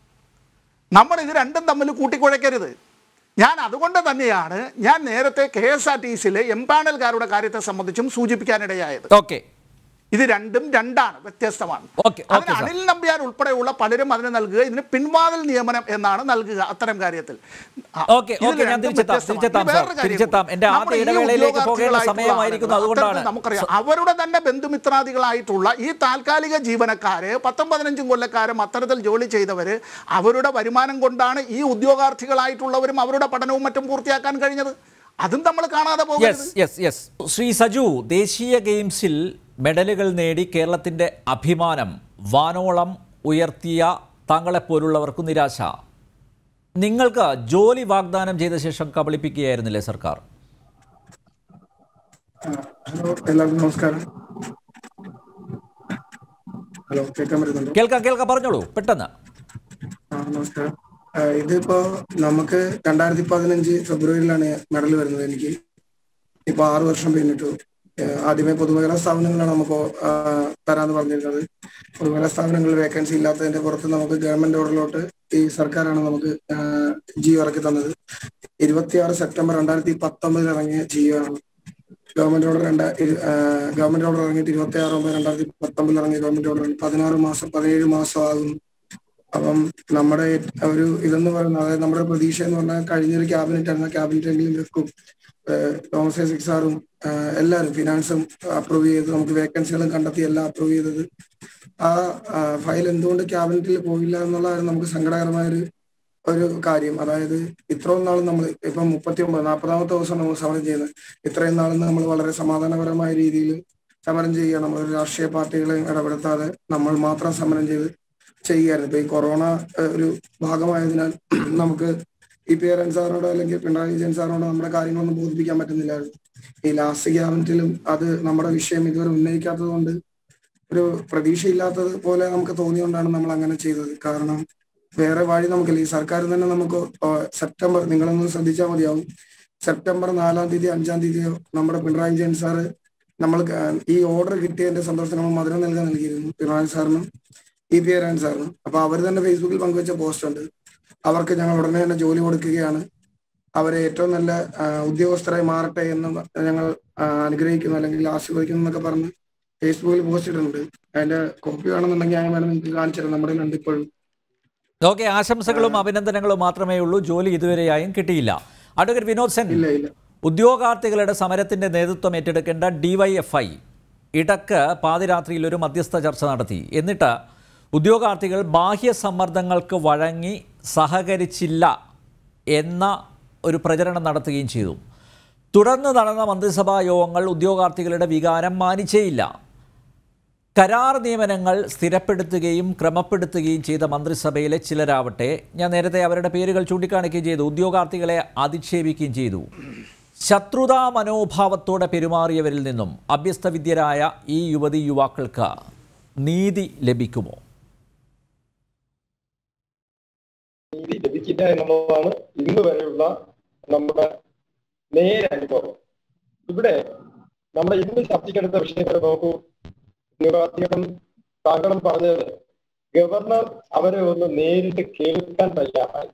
നമ്മൾ ഇത് രണ്ടും തമ്മിൽ കൂട്ടിക്കുഴയ്ക്കരുത് ഞാൻ അതുകൊണ്ട് തന്നെയാണ് ഞാൻ നേരത്തെ കെ എസ് ആർ ടി സിയിലെ എംപാനൽകാരുടെ കാര്യത്തെ സംബന്ധിച്ചും സൂചിപ്പിക്കാനിടയായത് ഓക്കെ ഇത് രണ്ടും രണ്ടാണ് വ്യത്യസ്തമാണ് ഓക്കെ, ഓക്കെ, അതിന് സാർ. അനിൽ നമ്പ്യാർ ഉൾപ്പെടെയുള്ള പലരും അതിന് നൽകുക ഇതിന് പിൻവാതിൽ നിയമനം എന്നാണ് നൽകുക അത്തരം കാര്യത്തിൽ ആ, ഓക്കെ ഇത് ഓക്കെ ഞാൻ രണ്ടും തിരിച്ചെത്താം വ്യത്യസ്തമാണ്. തിരിച്ചെത്താം ഇനി സാർ വേറൊരു കാര്യം തിരിച്ചെത്താം കൂടി. എന്റെ നമ്മുടെ ആദ്യ ഈ ഇടവേളയിലേക്ക് പോകേണ്ട ഉദ്യോഗാർത്ഥികളായിട്ടുള്ള സമയമായിരിക്കുന്നു ആളുകൾ, അതുകൊണ്ടാണ് അത്തരത്തിൽ നമുക്കറിയാം അവരുടെ തന്നെ ബന്ധുമിത്രാദികളായിട്ടുള്ള ഈ താൽക്കാലിക ജീവനക്കാര് പത്തും പതിനഞ്ചും കൊല്ലക്കാരും അത്തരത്തിൽ ജോലി ചെയ്തവര് അവരുടെ വരുമാനം കൊണ്ടാണ് ഈ ഉദ്യോഗാർത്ഥികളായിട്ടുള്ളവരും അവരുടെ പഠനവും മറ്റും പൂർത്തിയാക്കാൻ കഴിഞ്ഞത് അതും നമ്മൾ കാണാതെ പോകരുത് yes yes yes Shri Saju ദേശീയ ഗെയിംസിൽ മെഡലുകൾ നേടി കേരളത്തിന്റെ അഭിമാനം വാനോളം ഉയർത്തിയ താങ്കളെപ്പോലുള്ളവർക്ക് നിരാശ നിങ്ങൾക്ക് ജോലി വാഗ്ദാനം ചെയ്ത ശേഷം കബളിപ്പിക്കുകയായിരുന്നില്ലേ സർക്കാർ ആ, ഹലോ എല്ലാവർക്കും നമസ്കാരം ഹലോ കേൾക്കാൻ പറ്റുന്നുണ്ടോ കേൾക്കാം കേൾക്കാം പറഞ്ഞോളൂ പെട്ടെന്ന് ആ നമസ്കാരം ആ, ഇതിപ്പോ നമുക്ക് രണ്ടായിരത്തി പതിനഞ്ച് ഫെബ്രുവരിയിലാണ് മെഡൽ വരുന്നത് എനിക്ക് ഇപ്പൊ ആറു വർഷം പിന്നിട്ടു ആ, ആദ്യമേ പൊതുമേഖലാ സ്ഥാപനങ്ങളാണ് നമുക്ക് ആ, തരാന്ന് പറഞ്ഞിരുന്നത് പൊതുമേഖലാ സ്ഥാപനങ്ങളിൽ വേക്കൻസി ഇല്ലാത്തതിന്റെ പുറത്ത് നമുക്ക് ഗവൺമെന്റ് ഓർഡറിലോട്ട് ഈ സർക്കാരാണ് നമുക്ക് ജിയോ ഇറക്കി തന്നത് ഇരുപത്തിയാറ് സെപ്റ്റംബർ രണ്ടായിരത്തി പത്തൊമ്പതിൽ ഇറങ്ങിയ ജിയോ ആണ് ഗവൺമെന്റ് ഓർഡർ രണ്ടാ ഇരു- ആ, ഗവൺമെന്റ് ഓർഡർ ഇറങ്ങിയിട്ട് ഇരുപത്തി ആറ് ഒമ്പത് രണ്ടായിരത്തി പത്തൊമ്പതിൽ ഇറങ്ങിയ ഗവൺമെന്റ് ഓർഡർ പതിനാറ് മാസം പതിനേഴ് മാസം ആകുന്നു അപ്പം നമ്മുടെ ഒരു ഇതെന്ന് പറയുന്നത് അതായത് നമ്മുടെ ഒരു പ്രതീക്ഷ എന്ന് പറഞ്ഞാൽ കഴിഞ്ഞൊരു ക്യാബിനറ്റ് ആയിരുന്നു ക്യാബിനറ്റ് എങ്കിലും വെക്കും തോമസ് ഐസക് സാറും ആ, എല്ലാവരും ഫിനാൻസും അപ്രൂവ് ചെയ്ത് നമുക്ക് വേക്കൻസികളും കണ്ടെത്തി എല്ലാം അപ്രൂവ് ചെയ്തത് ആ ഫയൽ എന്തുകൊണ്ട് ക്യാബിനറ്റിൽ പോയില്ല എന്നുള്ളതായിരുന്നു നമുക്ക് സങ്കടകരമായ ഒരു ഒരു കാര്യം അതായത് ഇത്രയും നാളും നമ്മൾ ഇപ്പം മുപ്പത്തി ഒമ്പത് നാൽപ്പതാമത്തെ ദിവസം നമ്മൾ സമരം ചെയ്യുന്നത് ഇത്രയും നാളും നമ്മൾ വളരെ സമാധാനപരമായ രീതിയിൽ സമരം ചെയ്യുക നമ്മൾ രാഷ്ട്രീയ പാർട്ടികളെയും ഇടപെടുത്താതെ നമ്മൾ മാത്രം സമരം ചെയ്ത് ചെയ്യുകയായിരുന്നു ഇപ്പൊ ഈ കൊറോണ ഏഹ്, ഒരു ഭാഗമായതിനാൽ നമുക്ക് ഇ പി ആർ സാറിനോടോ അല്ലെങ്കിൽ പിണറായി വിജയൻ സാറിനോടോ നമ്മുടെ കാര്യങ്ങളൊന്നും ബോധിപ്പിക്കാൻ പറ്റുന്നില്ലായിരുന്നു ഈ ലാസ്റ്റ് ക്യാബിനറ്റിലും അത് നമ്മുടെ വിഷയം ഇതുവരെ ഉന്നയിക്കാത്തത് കൊണ്ട് ഒരു പ്രതീക്ഷയില്ലാത്തത് പോലെ നമുക്ക് തോന്നിയോണ്ടാണ് നമ്മൾ അങ്ങനെ ചെയ്തത് കാരണം വേറെ വഴി നമുക്കില്ല ഈ സർക്കാർ തന്നെ നമുക്ക് ആ, സെപ്റ്റംബർ നിങ്ങളൊന്ന് ശ്രദ്ധിച്ചാൽ മതിയാവും സെപ്റ്റംബർ നാലാം തീയതി അഞ്ചാം തീയതിയോ നമ്മുടെ പിണറായി വിജയൻ സാറ് നമ്മൾ ഈ ഓർഡർ കിട്ടിയതിന്റെ സന്തോഷത്തിന് നമ്മൾ മധുരം നൽകാൻ നൽകിയിരുന്നു പിണറായി സാറിനും ഇ പി ആരായൺ സാറിനും അപ്പൊ അവർ തന്നെ ഫേസ്ബുക്കിൽ പങ്കുവച്ച പോസ്റ്റ് ഉണ്ട് അവർക്ക് ഞങ്ങൾ ഉടനെ തന്നെ ജോലി കൊടുക്കുകയാണ് അവരെ ഏറ്റവും നല്ല ആ, ഉദ്യോഗസ്ഥരായി മാറട്ടെ എന്ന് ഞങ്ങൾ ആ, അനുഗ്രഹിക്കുന്നു അല്ലെങ്കിൽ ആശീർവദിക്കുന്നു എന്നൊക്കെ പറഞ്ഞ് ഫേസ്ബുക്കിൽ പോസ്റ്റ് ഇട്ടിട്ടുണ്ട് അതിന്റെ കോപ്പി വേണമെന്നുണ്ടെങ്കിൽ ഞാൻ വേണം നിങ്ങൾക്ക് കാണിച്ചു തരാം നമ്മുടെ കയ്യിലുണ്ട് ഇപ്പോഴും ഓക്കെ ആശംസകളും അഭിനന്ദനങ്ങളും മാത്രമേ ഉള്ളൂ ജോലി ഇതുവരെയായും കിട്ടിയില്ല അഡ്വക്കേറ്റ് വിനോദ് സെൻ ഇല്ല ഇല്ല ഉദ്യോഗാർത്ഥികളുടെ സമരത്തിന്റെ നേതൃത്വം ഏറ്റെടുക്കേണ്ട ഡിവൈഎഫ്ഐ ഇടക്ക് പാതിരാത്രിയിൽ ഒരു മധ്യസ്ഥ ചർച്ച നടത്തി എന്നിട്ട് ഉദ്യോഗാർത്ഥികൾ ബാഹ്യ സമ്മർദ്ദങ്ങൾക്ക് വഴങ്ങി സഹകരിച്ചില്ല എന്ന ഒരു പ്രചരണം നടത്തുകയും ചെയ്തു തുടർന്ന് നടന്ന മന്ത്രിസഭാ യോഗങ്ങൾ ഉദ്യോഗാർത്ഥികളുടെ വികാരം മാനിച്ചേയില്ല കരാർ നിയമനങ്ങൾ സ്ഥിരപ്പെടുത്തുകയും ക്രമപ്പെടുത്തുകയും ചെയ്ത മന്ത്രിസഭയിലെ ചിലരാവട്ടെ ഞാൻ നേരത്തെ അവരുടെ പേരുകൾ ചൂണ്ടിക്കാണിക്കുകയും ചെയ്തു ഉദ്യോഗാർത്ഥികളെ അധിക്ഷേപിക്കുകയും ചെയ്തു ശത്രുതാ മനോഭാവത്തോടെ പെരുമാറിയവരിൽ നിന്നും അഭ്യസ്തവിദ്യരായ ഈ യുവതി യുവാക്കൾക്ക് നീതി ലഭിക്കുമോ നീതി ലഭിക്കില്ല എന്നുള്ളതാണ് ഇന്ന് വരെയുള്ള നമ്മുടെ നേരനുഭവം ഇവിടെ നമ്മുടെ ഇന്ന് ചർച്ചയ്ക്കെടുത്ത വിഷയങ്ങൾ നോക്കൂ നിവാസികളും താങ്കളും പറഞ്ഞത് ഗവർണർ അവരെ ഒന്ന് നേരിട്ട് കേൾക്കാൻ തയ്യാറായി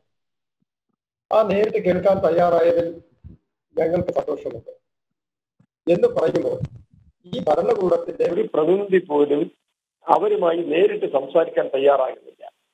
ആ നേരിട്ട് കേൾക്കാൻ തയ്യാറായതിൽ ഞങ്ങൾക്ക് സന്തോഷമുണ്ട് എന്ന് പറയുമ്പോൾ ഈ ഭരണകൂടത്തിന്റെ ഒരു പ്രതിനിധി പോലും അവരുമായി നേരിട്ട് സംസാരിക്കാൻ തയ്യാറാകുന്നില്ല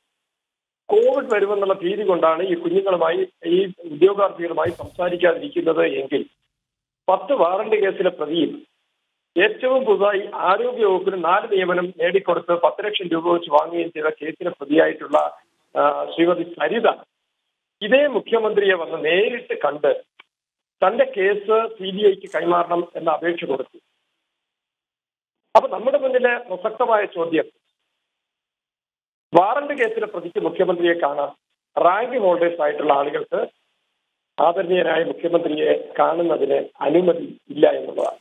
കോവിഡ് വരുമെന്നുള്ള ഭീതി കൊണ്ടാണ് ഈ കുഞ്ഞുങ്ങളുമായി ഈ ഉദ്യോഗാർത്ഥികളുമായി സംസാരിക്കാതിരിക്കുന്നത് എങ്കിൽ പത്ത് വാറണ്ട് കേസിലെ പ്രതിയും ഏറ്റവും പുതുതായി ആരോഗ്യ വകുപ്പിന് നാല് നിയമനം നേടിക്കൊടുത്ത് പത്ത് ലക്ഷം രൂപ വെച്ച് വാങ്ങുകയും ചെയ്ത കേസിലെ പ്രതിയായിട്ടുള്ള ആ, ശ്രീമതി സരിത ഇതേ മുഖ്യമന്ത്രിയെ വന്ന് നേരിട്ട് കണ്ട് തന്റെ കേസ് സി ബി ഐക്ക് കൈമാറണം എന്ന അപേക്ഷ കൊടുത്തു അപ്പൊ നമ്മുടെ മുന്നിലെ പ്രസക്തമായ ചോദ്യം വാറണ്ട് കേസിലെ പ്രതിക്ക് മുഖ്യമന്ത്രിയെ കാണാം റാങ്ക് ഹോൾഡേഴ്സ് ആയിട്ടുള്ള ആളുകൾക്ക് ആദരണീയനായ മുഖ്യമന്ത്രിയെ കാണുന്നതിന് അനുമതി ഇല്ല എന്നുള്ളതാണ്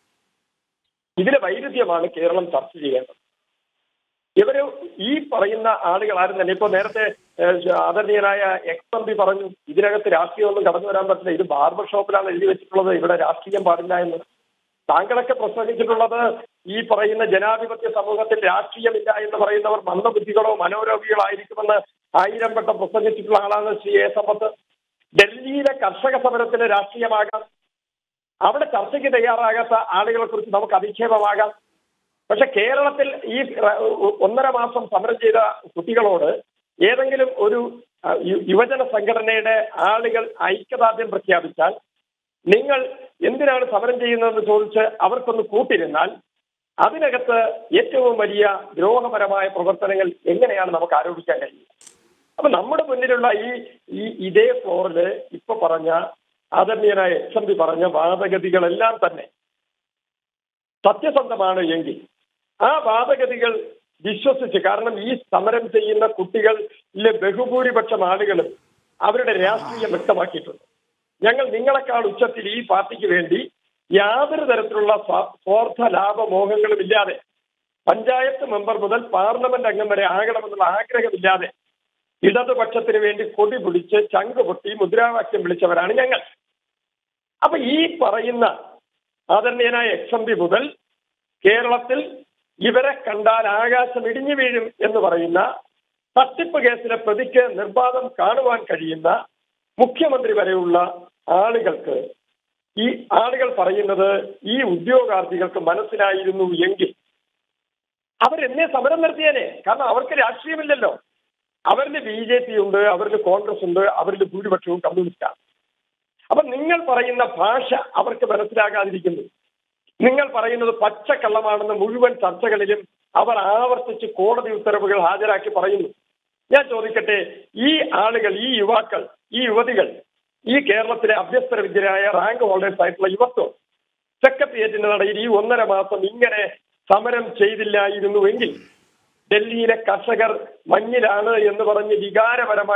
ഇതിലെ വൈരുദ്ധ്യമാണ് കേരളം ചർച്ച ചെയ്യേണ്ടത് ഇവര് ഈ പറയുന്ന ആളുകൾ ആരും തന്നെ ഇപ്പൊ നേരത്തെ ഏഹ്, ആദരണീയനായ എക്സ് എം പി പറഞ്ഞു ഇതിനകത്ത് രാഷ്ട്രീയമൊന്നും കടന്നു വരാൻ പറ്റില്ല ഇത് ബാർബർ ഷോപ്പിലാണ് എഴുതി വെച്ചിട്ടുള്ളത് ഇവിടെ രാഷ്ട്രീയം പാടില്ല എന്ന് താങ്കളൊക്കെ പ്രസംഗിച്ചിട്ടുള്ളത് ഈ പറയുന്ന ജനാധിപത്യ സമൂഹത്തിൽ രാഷ്ട്രീയമില്ല എന്ന് പറയുന്നവർ മന്ദബുദ്ധികളോ മനോരോഗികളായിരിക്കുമെന്ന് ആയിരം വട്ടം പ്രസംഗിച്ചിട്ടുള്ള ആളാണ് ശ്രീ എ സമ്പത്ത് ഡൽഹിയിലെ കർഷക സമരത്തിന് രാഷ്ട്രീയമാകാം അവിടെ ചർച്ചയ്ക്ക് തയ്യാറാകാത്ത ആളുകളെ കുറിച്ച് നമുക്ക് അധിക്ഷേപമാകാം പക്ഷെ കേരളത്തിൽ ഈ ര- ഒന്നര മാസം സമരം ചെയ്ത കുട്ടികളോട് ഏതെങ്കിലും ഒരു ആ, യു- യുവജന സംഘടനയുടെ ആളുകൾ ഐക്യദാർഢ്യം പ്രഖ്യാപിച്ചാൽ നിങ്ങൾ എന്തിനാണ് സമരം ചെയ്യുന്നതെന്ന് ചോദിച്ച് അവർക്കൊന്ന് കൂട്ടിരുന്നാൽ അതിനകത്ത് ഏറ്റവും വലിയ ദ്രോഹപരമായ പ്രവർത്തനങ്ങൾ എങ്ങനെയാണ് നമുക്ക് ആരോപിക്കാൻ കഴിയുക അപ്പൊ നമ്മുടെ മുന്നിലുള്ള ഈ ഈ ഇതേ ഫ്ലോറില് ഇപ്പൊ പറഞ്ഞ ആദരണീയനായ എക്സ് എം പി പറഞ്ഞ വാദഗതികളെല്ലാം തന്നെ സത്യസന്ധമാണ് എങ്കിൽ ആ വാദഗതികൾ വിശ്വസിച്ച് കാരണം ഈ സമരം ചെയ്യുന്ന കുട്ടികളിലെ ബഹുഭൂരിപക്ഷം ആളുകളും അവരുടെ രാഷ്ട്രീയം വ്യക്തമാക്കിയിട്ടുണ്ട് ഞങ്ങൾ നിങ്ങളെക്കാൾ ഉച്ചത്തിൽ ഈ പാർട്ടിക്ക് വേണ്ടി യാതൊരു തരത്തിലുള്ള സ്വാ- സ്വാർത്ഥ ലാഭമോഹങ്ങളും ഇല്ലാതെ പഞ്ചായത്ത് മെമ്പർ മുതൽ പാർലമെന്റ് അംഗം വരെ ആകണമെന്നുള്ള ആഗ്രഹമില്ലാതെ ഇടതുപക്ഷത്തിന് വേണ്ടി കൊടി പിടിച്ച് ചങ്ക് പൊട്ടി മുദ്രാവാക്യം വിളിച്ചവരാണ് ഞങ്ങൾ അപ്പൊ ഈ പറയുന്ന ആദരണീയനായ എക്സ് എം പി മുതൽ കേരളത്തിൽ ഇവരെ കണ്ടാൽ ആകാശം ഇടിഞ്ഞു വീഴും എന്ന് പറയുന്ന തട്ടിപ്പ് കേസിലെ പ്രതിക്ക് നിർബാധം കാണുവാൻ കഴിയുന്ന മുഖ്യമന്ത്രി വരെയുള്ള ആളുകൾക്ക് ഈ ആളുകൾ പറയുന്നത് ഈ ഉദ്യോഗാർത്ഥികൾക്ക് മനസ്സിലായിരുന്നു എങ്കിൽ അവരെന്നെ സമരം നിർത്തിയേനെ കാരണം അവർക്ക് രാഷ്ട്രീയമില്ലല്ലോ അവരിൽ ബി ജെ പി ഉണ്ട് അവരിൽ കോൺഗ്രസ് ഉണ്ട് അവരിൽ ഭൂരിപക്ഷവും കമ്മ്യൂണിസ്റ്റാണ് അപ്പൊ നിങ്ങൾ പറയുന്ന ഭാഷ അവർക്ക് മനസ്സിലാകാതിരിക്കുന്നു നിങ്ങൾ പറയുന്നത് പച്ചക്കള്ളമാണെന്ന് മുഴുവൻ ചർച്ചകളിലും അവർ ആവർത്തിച്ച് കോടതി ഉത്തരവുകൾ ഹാജരാക്കി പറയുന്നു ഞാൻ ചോദിക്കട്ടെ ഈ ആളുകൾ ഈ യുവാക്കൾ ഈ യുവതികൾ ഈ കേരളത്തിലെ അഭ്യസ്തര വിദ്യരായ റാങ്ക് ഹോൾഡേഴ്സ് ആയിട്ടുള്ള യുവത്വം സെക്രട്ടേറിയറ്റിന്റെ നടയിൽ ഈ ഒന്നര മാസം ഇങ്ങനെ സമരം ചെയ്തില്ലായിരുന്നുവെങ്കിൽ ഡൽഹിയിലെ കർഷകർ മഞ്ഞിലാണ് എന്ന് പറഞ്ഞ് വികാരപരമായി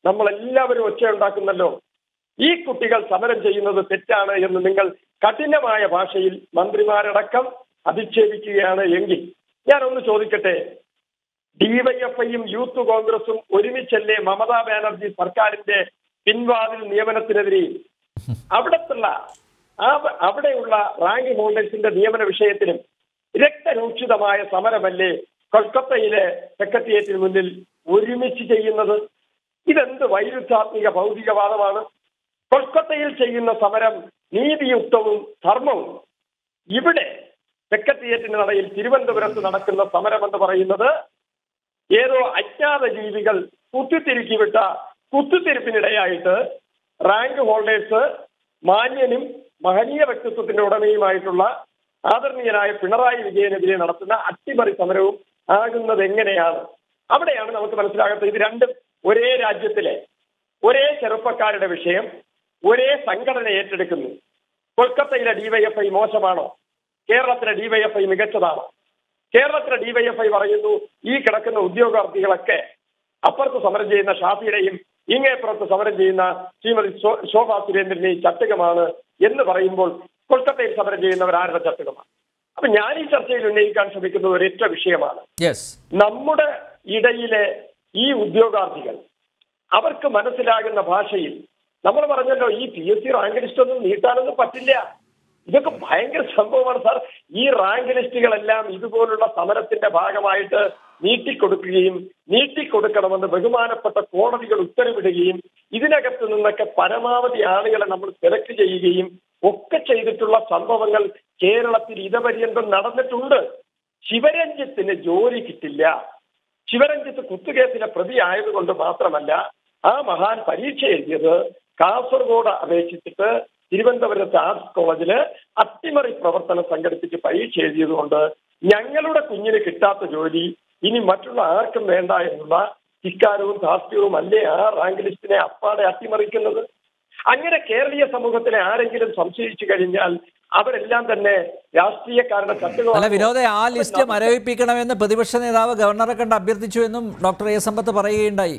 നമ്മൾ എല്ലാവരും ഒച്ച ഉണ്ടാക്കുന്നല്ലോ ഈ കുട്ടികൾ സമരം ചെയ്യുന്നത് തെറ്റാണ് എന്ന് നിങ്ങൾ കഠിനമായ ഭാഷയിൽ മന്ത്രിമാരടക്കം അധിക്ഷേപിക്കുകയാണ് എങ്കിൽ ഞാനൊന്ന് ചോദിക്കട്ടെ ഡിവൈഎഫ്ഐയും യൂത്ത് കോൺഗ്രസും ഒരുമിച്ചല്ലേ മമതാ ബാനർജി സർക്കാരിന്റെ പിൻവാതിൽ നിയമനത്തിനെതിരെ അവിടത്തുള്ള ആ അവിടെയുള്ള റാങ്ക് ഹോൾഡേഴ്സിന്റെ നിയമന വിഷയത്തിലും രക്തരൂക്ഷിതമായ സമരമല്ലേ കൊൽക്കത്തയിലെ സെക്രട്ടേറിയറ്റിന് മുന്നിൽ ഒരുമിച്ച് ചെയ്യുന്നത് ഇതെന്ത് വൈരുദ്ധാത്മിക ഭൗതികവാദമാണ് കൊൽക്കത്തയിൽ ചെയ്യുന്ന സമരം നീതിയുക്തവും ധർമ്മവും ഇവിടെ സെക്രട്ടേറിയറ്റിന് നടയിൽ തിരുവനന്തപുരത്ത് നടക്കുന്ന സമരം എന്ന് പറയുന്നത് ഏതോ അജ്ഞാത ജീവികൾ കുത്തിത്തിരുക്കി വിട്ട കുത്തിത്തിരിപ്പിനിടയായിട്ട് റാങ്ക് ഹോൾഡേഴ്സ് മാന്യനും മഹനീയ വ്യക്തിത്വത്തിന്റെ ഉടമയുമായിട്ടുള്ള ആദരണീയനായ പിണറായി വിജയനെതിരെ നടത്തുന്ന അട്ടിമറി സമരവും ആകുന്നത് എങ്ങനെയാണ് അവിടെയാണ് നമുക്ക് മനസ്സിലാകാത്തത് ഇത് രണ്ടും ഒരേ രാജ്യത്തിലെ ഒരേ ചെറുപ്പക്കാരുടെ വിഷയം ഒരേ സംഘടന ഏറ്റെടുക്കുന്നു കൊൽക്കത്തയിലെ ഡിവൈഎഫ്ഐ മോശമാണോ കേരളത്തിലെ ഡിവൈഎഫ്ഐ മികച്ചതാണോ കേരളത്തിലെ ഡിവൈഎഫ്ഐ പറയുന്നു ഈ കിടക്കുന്ന ഉദ്യോഗാർത്ഥികളൊക്കെ അപ്പുറത്ത് സമരം ചെയ്യുന്ന ഷാഫിയുടെയും ഇങ്ങേപ്പുറത്ത് സമരം ചെയ്യുന്ന ശ്രീമതി ശോ- ശോഭാ സുരേന്ദ്രന്റെയും ചട്ടുകമാണ് എന്ന് പറയുമ്പോൾ കൊൽക്കത്തയിൽ സമരം ചെയ്യുന്നവർ ആരുടെ ചട്ടുകമാണ് അപ്പൊ ഞാൻ ഈ ചർച്ചയിൽ ഉന്നയിക്കാൻ ശ്രമിക്കുന്നത് ഒരൊറ്റ വിഷയമാണ് യെസ് നമ്മുടെ ഇടയിലെ ഈ ഉദ്യോഗാർത്ഥികൾ അവർക്ക് മനസ്സിലാകുന്ന ഭാഷയിൽ നമ്മൾ പറഞ്ഞല്ലോ ഈ P S C rank list ഒന്നും നീട്ടാനൊന്നും പറ്റില്ല ഇതൊക്കെ ഭയങ്കര സംഭവമാണ് സാർ ഈ റാങ്ക് ലിസ്റ്റുകളെല്ലാം ഇതുപോലുള്ള സമരത്തിന്റെ ഭാഗമായിട്ട് നീട്ടിക്കൊടുക്കുകയും നീട്ടിക്കൊടുക്കണമെന്ന് ബഹുമാനപ്പെട്ട കോടതികൾ ഉത്തരവിടുകയും ഇതിനകത്ത് നിന്നൊക്കെ പരമാവധി ആളുകളെ നമ്മൾ സെലക്ട് ചെയ്യുകയും ഒക്കെ ചെയ്തിട്ടുള്ള സംഭവങ്ങൾ കേരളത്തിൽ ഇതപര്യന്തം നടന്നിട്ടുണ്ട് ശിവരഞ്ജിത്തിന് ജോലി കിട്ടില്ല ശിവരഞ്ജിത്ത് കുത്തുകേസിലെ പ്രതി ആയതുകൊണ്ട് മാത്രമല്ല ആ മഹാൻ പരീക്ഷ എഴുതിയത് കാസർഗോഡ് അപേക്ഷിച്ചിട്ട് തിരുവനന്തപുരത്ത് ആർട്സ് കോളേജില് അട്ടിമറി പ്രവർത്തനം സംഘടിപ്പിച്ച് പരീക്ഷ എഴുതിയതുകൊണ്ട് ഞങ്ങളുടെ കുഞ്ഞിന് കിട്ടാത്ത ജോലി ഇനി മറ്റുള്ള ആർക്കും വേണ്ട എന്നുള്ള ധിക്കാരവും ധാർഷ്ട്യവും അല്ലേ ആ റാങ്ക് ലിസ്റ്റിനെ അപ്പാടെ അട്ടിമറിക്കുന്നത് അങ്ങനെ കേരളീയ സമൂഹത്തിനെ ആരെങ്കിലും സംശയിച്ചു കഴിഞ്ഞാൽ അവരെല്ലാം തന്നെ രാഷ്ട്രീയക്കാരുടെ അല്ല ചട്ടുകളാണ് വിനോദെ ആ ലിസ്റ്റ് മരവിപ്പിക്കണമെന്ന് പ്രതിപക്ഷ നേതാവ് ഗവർണറെ കണ്ട് അഭ്യർത്ഥിച്ചു എന്നും ഡോക്ടർ എ സമ്പത്ത് പറയുകയുണ്ടായി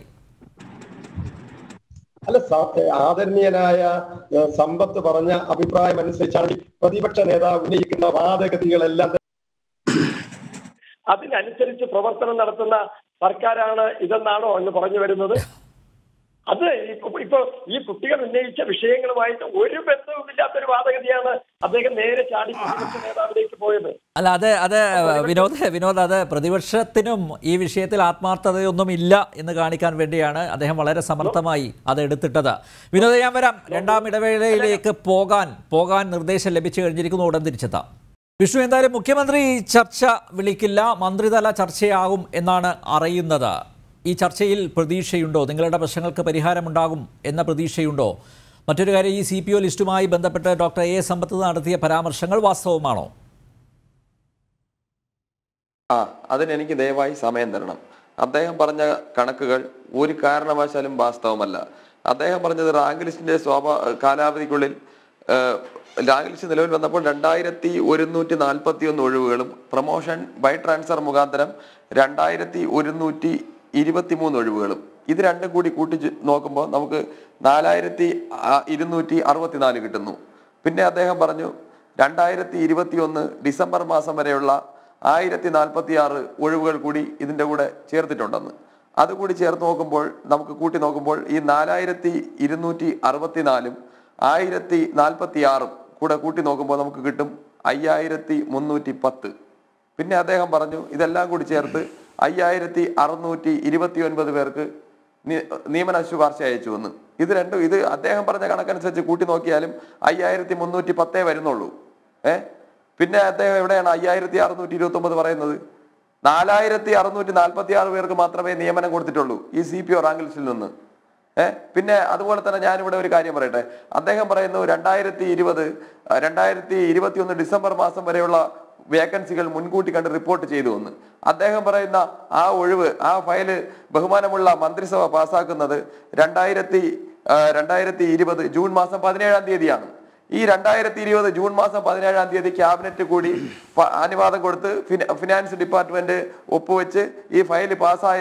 അല്ല സ- ആദരണീയനായ ഏഹ്, സമ്പത്ത് പറഞ്ഞ അഭിപ്രായം അനുസരിച്ചാണ് ഈ പ്രതിപക്ഷ നേതാവ് ഉന്നയിക്കുന്ന വാദഗതികളെല്ലാം തന്നെ അതിനനുസരിച്ച് പ്രവർത്തനം നടത്തുന്ന സർക്കാരാണ് ഇതെന്നാണോ എന്ന് പറഞ്ഞു വരുന്നത് അത് ഇപ്പൊ ഇപ്പൊ ഈ കുട്ടികൾ ഉന്നയിച്ച വിഷയങ്ങളുമായിട്ട് ഒരു ബന്ധവുമില്ലാത്തൊരു വാദഗതിയാണ് അദ്ദേഹം നേരെ ചാടി പ്രതിപക്ഷ നേതാവിലേക്ക് പോയത് അല്ല അത് അത് വിനോദ് വിനോദ് അത് പ്രതിപക്ഷത്തിനും ഈ വിഷയത്തിൽ ആത്മാർത്ഥതയൊന്നും ഇല്ല എന്ന് കാണിക്കാൻ വേണ്ടിയാണ് അദ്ദേഹം വളരെ സമർത്ഥമായി അത് എടുത്തിട്ടത് വിനോദ് ഞാൻ വരാം രണ്ടാം ഇടവേളയിലേക്ക് പോകാൻ പോകാൻ നിർദ്ദേശം ലഭിച്ചു കഴിഞ്ഞിരിക്കുന്നു ഉടൻ തിരിച്ചെത്താം വിഷ്ണു എന്തായാലും മുഖ്യമന്ത്രി ചർച്ച വിളിക്കില്ല മന്ത്രിതല ചർച്ചയാകും എന്നാണ് അറിയുന്നത് ഈ ചർച്ചയിൽ പ്രതീക്ഷയുണ്ടോ നിങ്ങളുടെ പ്രശ്നങ്ങൾക്ക് പരിഹാരമുണ്ടാകും എന്ന പ്രതീക്ഷയുണ്ടോ മറ്റൊരു കാര്യം ഈ സി പി ഒ ലിസ്റ്റുമായി ബന്ധപ്പെട്ട് ഡോക്ടർ എ സമ്പത്ത് നടത്തിയ പരാമർശങ്ങൾ വാസ്തവമാണോ ആ അതിന് എനിക്ക് ദയവായി സമയം തരണം അദ്ദേഹം പറഞ്ഞ കണക്കുകൾ ഒരു കാരണവശാലും വാസ്തവമല്ല അദ്ദേഹം പറഞ്ഞത് റാങ്ക് ലിസ്റ്റിന്റെ സ്വാഭാ കാലാവധിക്കുള്ളിൽ ഏഹ്, റാങ്ക് ലിസ്റ്റ് നിലവിൽ വന്നപ്പോൾ രണ്ടായിരത്തി ഒരുന്നൂറ്റി നാൽപ്പത്തി ഒന്ന് ഒഴിവുകളും പ്രൊമോഷൻ ബൈ ട്രാൻസ്ഫർ മുഖാന്തരം രണ്ടായിരത്തി ഒരുന്നൂറ്റി ഇരുപത്തി മൂന്ന് ഒഴിവുകളും ഇത് രണ്ടും കൂടി കൂട്ടി ചു- നോക്കുമ്പോൾ നമുക്ക് നാലായിരത്തി ഇരുന്നൂറ്റി അറുപത്തിനാല് കിട്ടുന്നു പിന്നെ അദ്ദേഹം പറഞ്ഞു രണ്ടായിരത്തി ഇരുപത്തി ഒന്ന് ഡിസംബർ മാസം വരെയുള്ള ആയിരത്തി നാൽപ്പത്തി ആറ് ഒഴിവുകൾ കൂടി ഇതിന്റെ കൂടെ ചേർത്തിട്ടുണ്ടെന്ന് അതുകൂടി ചേർത്ത് നോക്കുമ്പോൾ നമുക്ക് കൂട്ടി നോക്കുമ്പോൾ ഈ നാലായിരത്തി ഇരുന്നൂറ്റി അറുപത്തിനാലും ആയിരത്തി നാൽപ്പത്തി ആറും കൂടെ കൂട്ടി നോക്കുമ്പോൾ നമുക്ക് കിട്ടും അയ്യായിരത്തി മുന്നൂറ്റി പത്ത് പിന്നെ അദ്ദേഹം പറഞ്ഞു ഇതെല്ലാം കൂടി ചേർത്ത് അയ്യായിരത്തി അറുന്നൂറ്റി ഇരുപത്തി ഒൻപത് പേർക്ക് നി- നിയമന ശുപാർശ അയച്ചു വന്ന് ഇത് രണ്ടും ഇത് അദ്ദേഹം പറഞ്ഞ കണക്കനുസരിച്ച് കൂട്ടി നോക്കിയാലും അയ്യായിരത്തി മുന്നൂറ്റി പത്തേ വരുന്നുള്ളൂ ഏ പിന്നെ അദ്ദേഹം എവിടെയാണ് അയ്യായിരത്തി അറുന്നൂറ്റി ഇരുപത്തി ഒമ്പത് പറയുന്നത് നാലായിരത്തി അറുന്നൂറ്റി നാൽപ്പത്തി ആറ് പേർക്ക് മാത്രമേ നിയമനം കൊടുത്തിട്ടുള്ളൂ ഈ സി പി ഒ റാങ്ക് ലിസ്റ്റിൽ നിന്ന് ഏഹ് പിന്നെ അതുപോലെ തന്നെ ഞാനിവിടെ ഒരു കാര്യം പറയട്ടെ അദ്ദേഹം പറയുന്നു രണ്ടായിരത്തി ഇരുപത് രണ്ടായിരത്തി ഇരുപത്തി ഒന്ന് ഡിസംബർ മാസം വരെയുള്ള വേക്കൻസികൾ മുൻകൂട്ടി കണ്ട് റിപ്പോർട്ട് ചെയ്തു എന്ന് അദ്ദേഹം പറയുന്ന ആ ഒഴിവ് ആ ഫയല് ബഹുമാനമുള്ള മന്ത്രിസഭ പാസ്സാക്കുന്നത് രണ്ടായിരത്തി രണ്ടായിരത്തി ഇരുപത് ജൂൺ മാസം പതിനേഴാം തീയതിയാണ് ഈ രണ്ടായിരത്തി ഇരുപത് ജൂൺ മാസം പതിനേഴാം തീയതി ക്യാബിനറ്റ് കൂടി പ- അനുവാദം കൊടുത്ത് ഫിന- ഫിനാൻസ് ഡിപ്പാർട്ട്മെന്റ് ഒപ്പുവെച്ച് ഈ ഫയൽ പാസ്സായ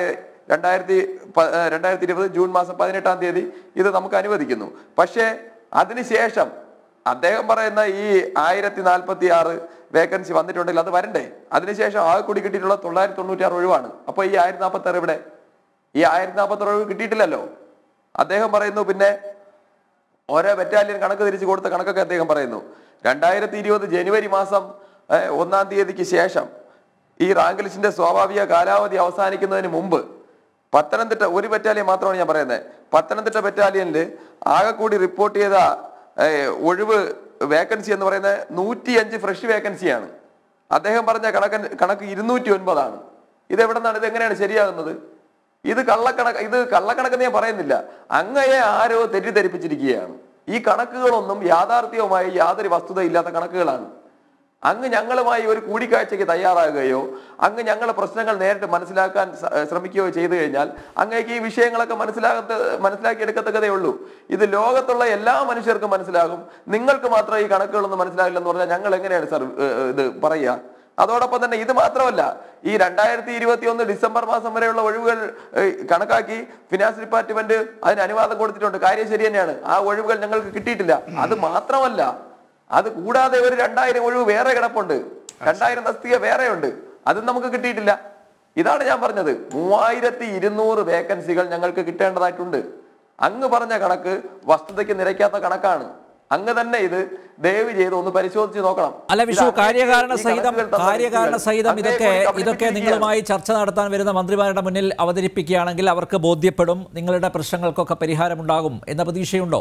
രണ്ടായിരത്തി പ- ഏഹ് രണ്ടായിരത്തി ഇരുപത് ജൂൺ മാസം പതിനെട്ടാം തീയതി ഇത് നമുക്ക് അനുവദിക്കുന്നു പക്ഷേ അതിനുശേഷം അദ്ദേഹം പറയുന്ന ഈ ആയിരത്തി നാൽപ്പത്തി ആറ് വേക്കൻസി വന്നിട്ടുണ്ടെങ്കിൽ അത് വരണ്ടേ അതിനുശേഷം ആകെ കൂടി കിട്ടിയിട്ടുള്ള തൊള്ളായിരത്തി തൊണ്ണൂറ്റി ആറ് ഒഴിവാണ് അപ്പൊ ഈ ആയിരത്തി നാൽപ്പത്തി ആറ് ഇവിടെ ഈ ആയിരത്തി നാൽപ്പത്തി ആറ് ഒഴിവ് കിട്ടിയിട്ടില്ലല്ലോ അദ്ദേഹം പറയുന്നു പിന്നെ ഓരോ ബറ്റാലിയൻ കണക്ക് തിരിച്ചു കൊടുത്ത കണക്കൊക്കെ അദ്ദേഹം പറയുന്നു രണ്ടായിരത്തി ഇരുപത് ജനുവരി മാസം ഏഹ്, ഒന്നാം തീയതിക്ക് ശേഷം ഈ റാങ്ക് ലിസ്റ്റിന്റെ സ്വാഭാവിക കാലാവധി അവസാനിക്കുന്നതിന് മുമ്പ് പത്തനംതിട്ട ഒരു ബറ്റാലിയൻ മാത്രമാണ് ഞാൻ പറയുന്നത് പത്തനംതിട്ട ബറ്റാലിയനിൽ ആകെ കൂടി റിപ്പോർട്ട് ചെയ്ത ഏഹ്, ഒഴിവ് വേക്കൻസി എന്ന് പറയുന്നത് നൂറ്റിയഞ്ച് ഫ്രഷ് വേക്കൻസിയാണ് അദ്ദേഹം പറഞ്ഞ കണക്ക് കണക്ക് ഇരുന്നൂറ്റി ഒൻപതാണ് ഇത് എവിടെ നിന്നാണ് ഇത് എങ്ങനെയാണ് ശരിയാകുന്നത് ഇത് കള്ളക്കണക്ക് ഇത് കള്ളക്കണക്കെന്ന് ഞാൻ പറയുന്നില്ല അങ്ങയെ ആരോ തെറ്റിദ്ധരിപ്പിച്ചിരിക്കുകയാണ് ഈ കണക്കുകളൊന്നും യാഥാർത്ഥ്യവുമായി യാതൊരു വസ്തുതയില്ലാത്ത കണക്കുകളാണ് അങ്ങ് ഞങ്ങളുമായി ഒരു കൂടിക്കാഴ്ചയ്ക്ക് തയ്യാറാകുകയോ അങ്ങ് ഞങ്ങളെ പ്രശ്നങ്ങൾ നേരിട്ട് മനസ്സിലാക്കാൻ സ- ഏഹ് ശ്രമിക്കുകയോ ചെയ്തു കഴിഞ്ഞാൽ അങ്ങേക്ക് ഈ വിഷയങ്ങളൊക്കെ മനസ്സിലാകത്ത മനസ്സിലാക്കിയെടുക്കത്തക്കതേ ഉള്ളൂ ഇത് ലോകത്തുള്ള എല്ലാ മനുഷ്യർക്കും മനസ്സിലാകും നിങ്ങൾക്ക് മാത്രം ഈ കണക്കുകളൊന്നും മനസ്സിലാകില്ലെന്ന് പറഞ്ഞാൽ ഞങ്ങൾ എങ്ങനെയാണ് സർ ഏഹ് ഇത് പറയുക അതോടൊപ്പം തന്നെ ഇത് മാത്രമല്ല ഈ രണ്ടായിരത്തി ഇരുപത്തി ഒന്ന് ഡിസംബർ മാസം വരെയുള്ള ഒഴിവുകൾ ഏഹ്, കണക്കാക്കി ഫിനാൻസ് ഡിപ്പാർട്ട്മെന്റ് അതിന് അനുവാദം കൊടുത്തിട്ടുണ്ട് കാര്യം ശരി തന്നെയാണ് ആ ഒഴിവുകൾ ഞങ്ങൾക്ക് കിട്ടിയിട്ടില്ല അത് മാത്രമല്ല അത് കൂടാതെ ഒരു രണ്ടായിരം ഒഴിവ് വേറെ കിടപ്പുണ്ട് രണ്ടായിരം തസ്തിക വേറെയുണ്ട് അതും നമുക്ക് കിട്ടിയിട്ടില്ല ഇതാണ് ഞാൻ പറഞ്ഞത് മൂവായിരത്തി ഇരുന്നൂറ് വേക്കൻസികൾ ഞങ്ങൾക്ക് കിട്ടേണ്ടതായിട്ടുണ്ട് അങ്ങ് പറഞ്ഞ കണക്ക് വസ്തുതയ്ക്ക് നിരക്കാത്ത കണക്കാണ് അങ്ങ് തന്നെ ഇത് ദയവ് ചെയ്ത് ഒന്ന് പരിശോധിച്ച് നോക്കണം അല്ല വിഷു ഇത് അങ്ങേക്ക് കാര്യകാരണ ഈ സഹിതം കണക്കുകൾ തന്ന കാര്യകാരണ വ്യക്തികൾ സഹിതം അങ്ങേക്ക് ഇതൊക്കെ ഒരു കമ്മിറ്റി ഇതൊക്കെ ഇരിക്കുകയാണ്. നിങ്ങളുമായി ചർച്ച നടത്താൻ വരുന്ന മന്ത്രിമാരുടെ മുന്നിൽ അവതരിപ്പിക്കുകയാണെങ്കിൽ അവർക്ക് ബോധ്യപ്പെടും നിങ്ങളുടെ പ്രശ്നങ്ങൾക്കൊക്കെ പരിഹാരമുണ്ടാകും എന്ന പ്രതീക്ഷയുണ്ടോ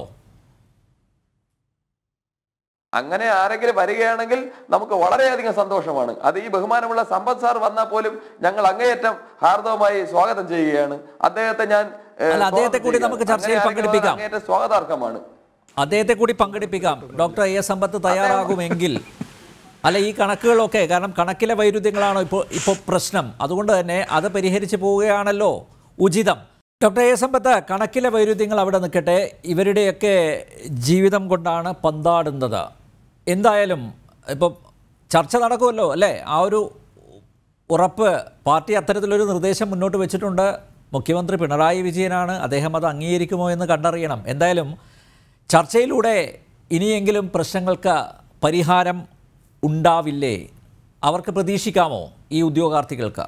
അങ്ങനെ ആരെങ്കിലും വരികയാണെങ്കിൽ നമുക്ക് വളരെയധികം സന്തോഷമാണ് അത് ഈ ബഹുമാനമുള്ള സമ്പത്ത് സാർ വന്നാൽ പോലും ഞങ്ങൾ അങ്ങേയറ്റം ഹാർദവമായി സ്വാഗതം ചെയ്യുകയാണ് അദ്ദേഹത്തെ ഞാൻ ഏഹ്, അല്ല, അദ്ദേഹത്തെ സ്വാഗതം കൂടി ചെയ്യുകയാണ്. നമുക്ക് ചർച്ചയിൽ അങ്ങനെ ആരെങ്കിലും പങ്കെടുപ്പിക്കാം. അങ്ങേയറ്റം സ്വാഗതാർഹമാണ് അദ്ദേഹത്തെ കൂടി പങ്കെടുപ്പിക്കാം ഡോക്ടർ എ സമ്പത്ത് തയ്യാറാകുമെങ്കിൽ അല്ല ഈ കണക്കുകളൊക്കെ കാരണം കണക്കിലെ വൈരുദ്ധ്യങ്ങളാണോ ഇപ്പോൾ ഇപ്പോൾ പ്രശ്നം അതുകൊണ്ട് തന്നെ അത് പരിഹരിച്ച് പോവുകയാണല്ലോ ഉചിതം ഡോക്ടർ എ സമ്പത്ത് കണക്കിലെ വൈരുദ്ധ്യങ്ങൾ അവിടെ നിൽക്കട്ടെ ഇവരുടെയൊക്കെ ജീവിതം കൊണ്ടാണ് പന്താടുന്നത് എന്തായാലും ഇപ്പം ചർച്ച നടക്കുമല്ലോ അല്ലേ ആ ഒരു ഉറപ്പ് പാർട്ടി അത്തരത്തിലൊരു നിർദ്ദേശം മുന്നോട്ട് വെച്ചിട്ടുണ്ട് മുഖ്യമന്ത്രി പിണറായി വിജയനാണ് അദ്ദേഹം അത് അംഗീകരിക്കുമോ എന്ന് കണ്ടറിയണം എന്തായാലും ചർച്ചയിലൂടെ ഇനിയെങ്കിലും പ്രശ്നങ്ങൾക്ക് പരിഹാരം ഉണ്ടാവില്ലേ അവർക്ക് പ്രതീക്ഷിക്കാമോ ഈ ഉദ്യോഗാർത്ഥികൾക്ക്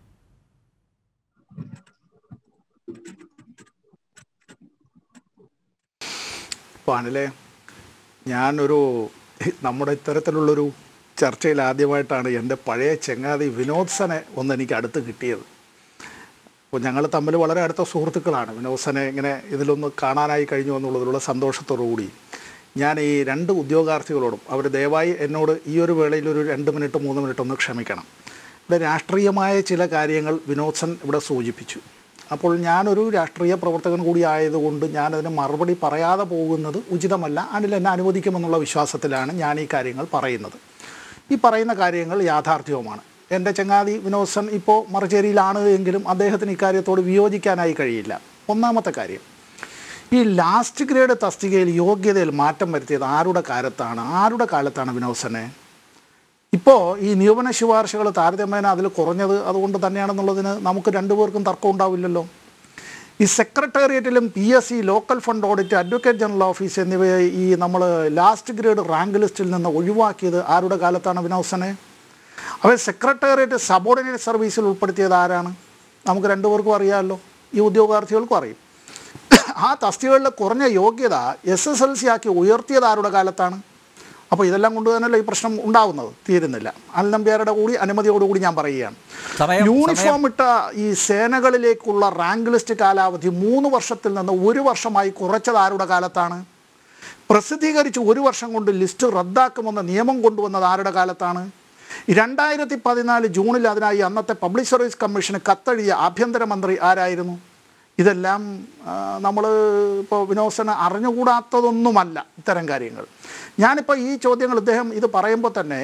അപ്പോൾ അനിലെ ഞാനൊരു നമ്മുടെ ഇത്തരത്തിലുള്ളൊരു ചർച്ചയിൽ ആദ്യമായിട്ടാണ് എൻ്റെ പഴയ ചെങ്ങാതി വിനോദ്സനെ ഒന്ന് എനിക്ക് അടുത്ത് കിട്ടിയത് അപ്പോൾ ഞങ്ങൾ തമ്മിൽ വളരെ അടുത്ത സുഹൃത്തുക്കളാണ് വിനോദ്സനെ ഇങ്ങനെ ഇതിലൊന്ന് കാണാനായി കഴിഞ്ഞു എന്നുള്ളതിലുള്ള സന്തോഷത്തോടു കൂടി ഞാൻ ഈ രണ്ട് ഉദ്യോഗാർത്ഥികളോടും അവർ ദയവായി എന്നോട് ഈ ഒരു വേളയിൽ ഒരു രണ്ട് മിനിറ്റ് മൂന്ന് മിനിറ്റ് ഒന്ന് ക്ഷമിക്കണം ഇവിടെ രാഷ്ട്രീയമായ ചില കാര്യങ്ങൾ വിനോദ്സൻ ഇവിടെ സൂചിപ്പിച്ചു അപ്പോൾ ഞാനൊരു രാഷ്ട്രീയ പ്രവർത്തകൻ കൂടി ആയതുകൊണ്ട് ഞാനതിന് മറുപടി പറയാതെ പോകുന്നത് ഉചിതമല്ല അനിൽ എന്നെ അനുവദിക്കുമെന്നുള്ള വിശ്വാസത്തിലാണ് ഞാൻ ഈ കാര്യങ്ങൾ പറയുന്നത് ഈ പറയുന്ന കാര്യങ്ങൾ യാഥാർത്ഥ്യവുമാണ് എൻ്റെ ചങ്ങാതി വിനോദൻ ഇപ്പോൾ മറച്ചേരിയിലാണ് എങ്കിലും അദ്ദേഹത്തിന് ഇക്കാര്യത്തോട് വിയോജിക്കാനായി കഴിയില്ല ഒന്നാമത്തെ കാര്യം ഈ ലാസ്റ്റ് ഗ്രേഡ് തസ്തികയിൽ യോഗ്യതയിൽ മാറ്റം വരുത്തിയത് ആരുടെ കാലത്താണ് ആരുടെ കാലത്താണ് വിനോദനെ ഇപ്പോൾ ഈ നിയമന ശുപാർശകൾ താരതമ്യേന അതിൽ കുറഞ്ഞത് അതുകൊണ്ട് തന്നെയാണെന്നുള്ളതിന് നമുക്ക് രണ്ടുപേർക്കും തർക്കം ഉണ്ടാവില്ലല്ലോ ഈ സെക്രട്ടേറിയറ്റിലും P S C local fund audit advocate general office എന്നിവയെ ഈ നമ്മൾ ലാസ്റ്റ് ഗ്രേഡ് റാങ്ക് ലിസ്റ്റിൽ നിന്ന് ഒഴിവാക്കിയത് ആരുടെ കാലത്താണ് വിനോദനെ അവർ സെക്രട്ടേറിയറ്റ് സബോർഡിനേറ്റ് സർവീസിൽ ഉൾപ്പെടുത്തിയത് ആരാണ് നമുക്ക് രണ്ടുപേർക്കും അറിയാമല്ലോ ഈ ഉദ്യോഗാർത്ഥികൾക്കും അറിയും ആ തസ്തികകളിലെ കുറഞ്ഞ യോഗ്യത എസ് എസ് എൽ സി ആക്കി ഉയർത്തിയത് ആരുടെ കാലത്താണ് അപ്പോൾ ഇതെല്ലാം കൊണ്ട് തന്നെയല്ലേ ഈ പ്രശ്നം ഉണ്ടാവുന്നത് തീരുന്നില്ല അൽനമ്പ്യാരുടെ കൂടി അനുമതിയോടുകൂടി ഞാൻ പറയുകയാണ് സമയം- യൂണിഫോം ഇട്ട ഈ സേനകളിലേക്കുള്ള റാങ്ക് ലിസ്റ്റ് കാലാവധി മൂന്ന് വർഷത്തിൽ നിന്ന് ഒരു വർഷമായി കുറച്ചത് ആരുടെ കാലത്താണ് പ്രസിദ്ധീകരിച്ച് ഒരു വർഷം കൊണ്ട് ലിസ്റ്റ് റദ്ദാക്കുമെന്ന നിയമം കൊണ്ടുവന്നത് ആരുടെ കാലത്താണ് രണ്ടായിരത്തി പതിനാല് ജൂണിൽ അതിനായി അന്നത്തെ പബ്ലിക് സർവീസ് കമ്മീഷന് കത്തെഴുതിയ ആഭ്യന്തരമന്ത്രി ആരായിരുന്നു ഇതെല്ലാം നമ്മൾ ഇപ്പോൾ വിനോദന് അറിഞ്ഞുകൂടാത്തതൊന്നുമല്ല ഇത്തരം കാര്യങ്ങൾ ഞാനിപ്പോൾ ഈ ചോദ്യങ്ങൾ ഇദ്ദേഹം ഇത് പറയുമ്പോൾ തന്നെ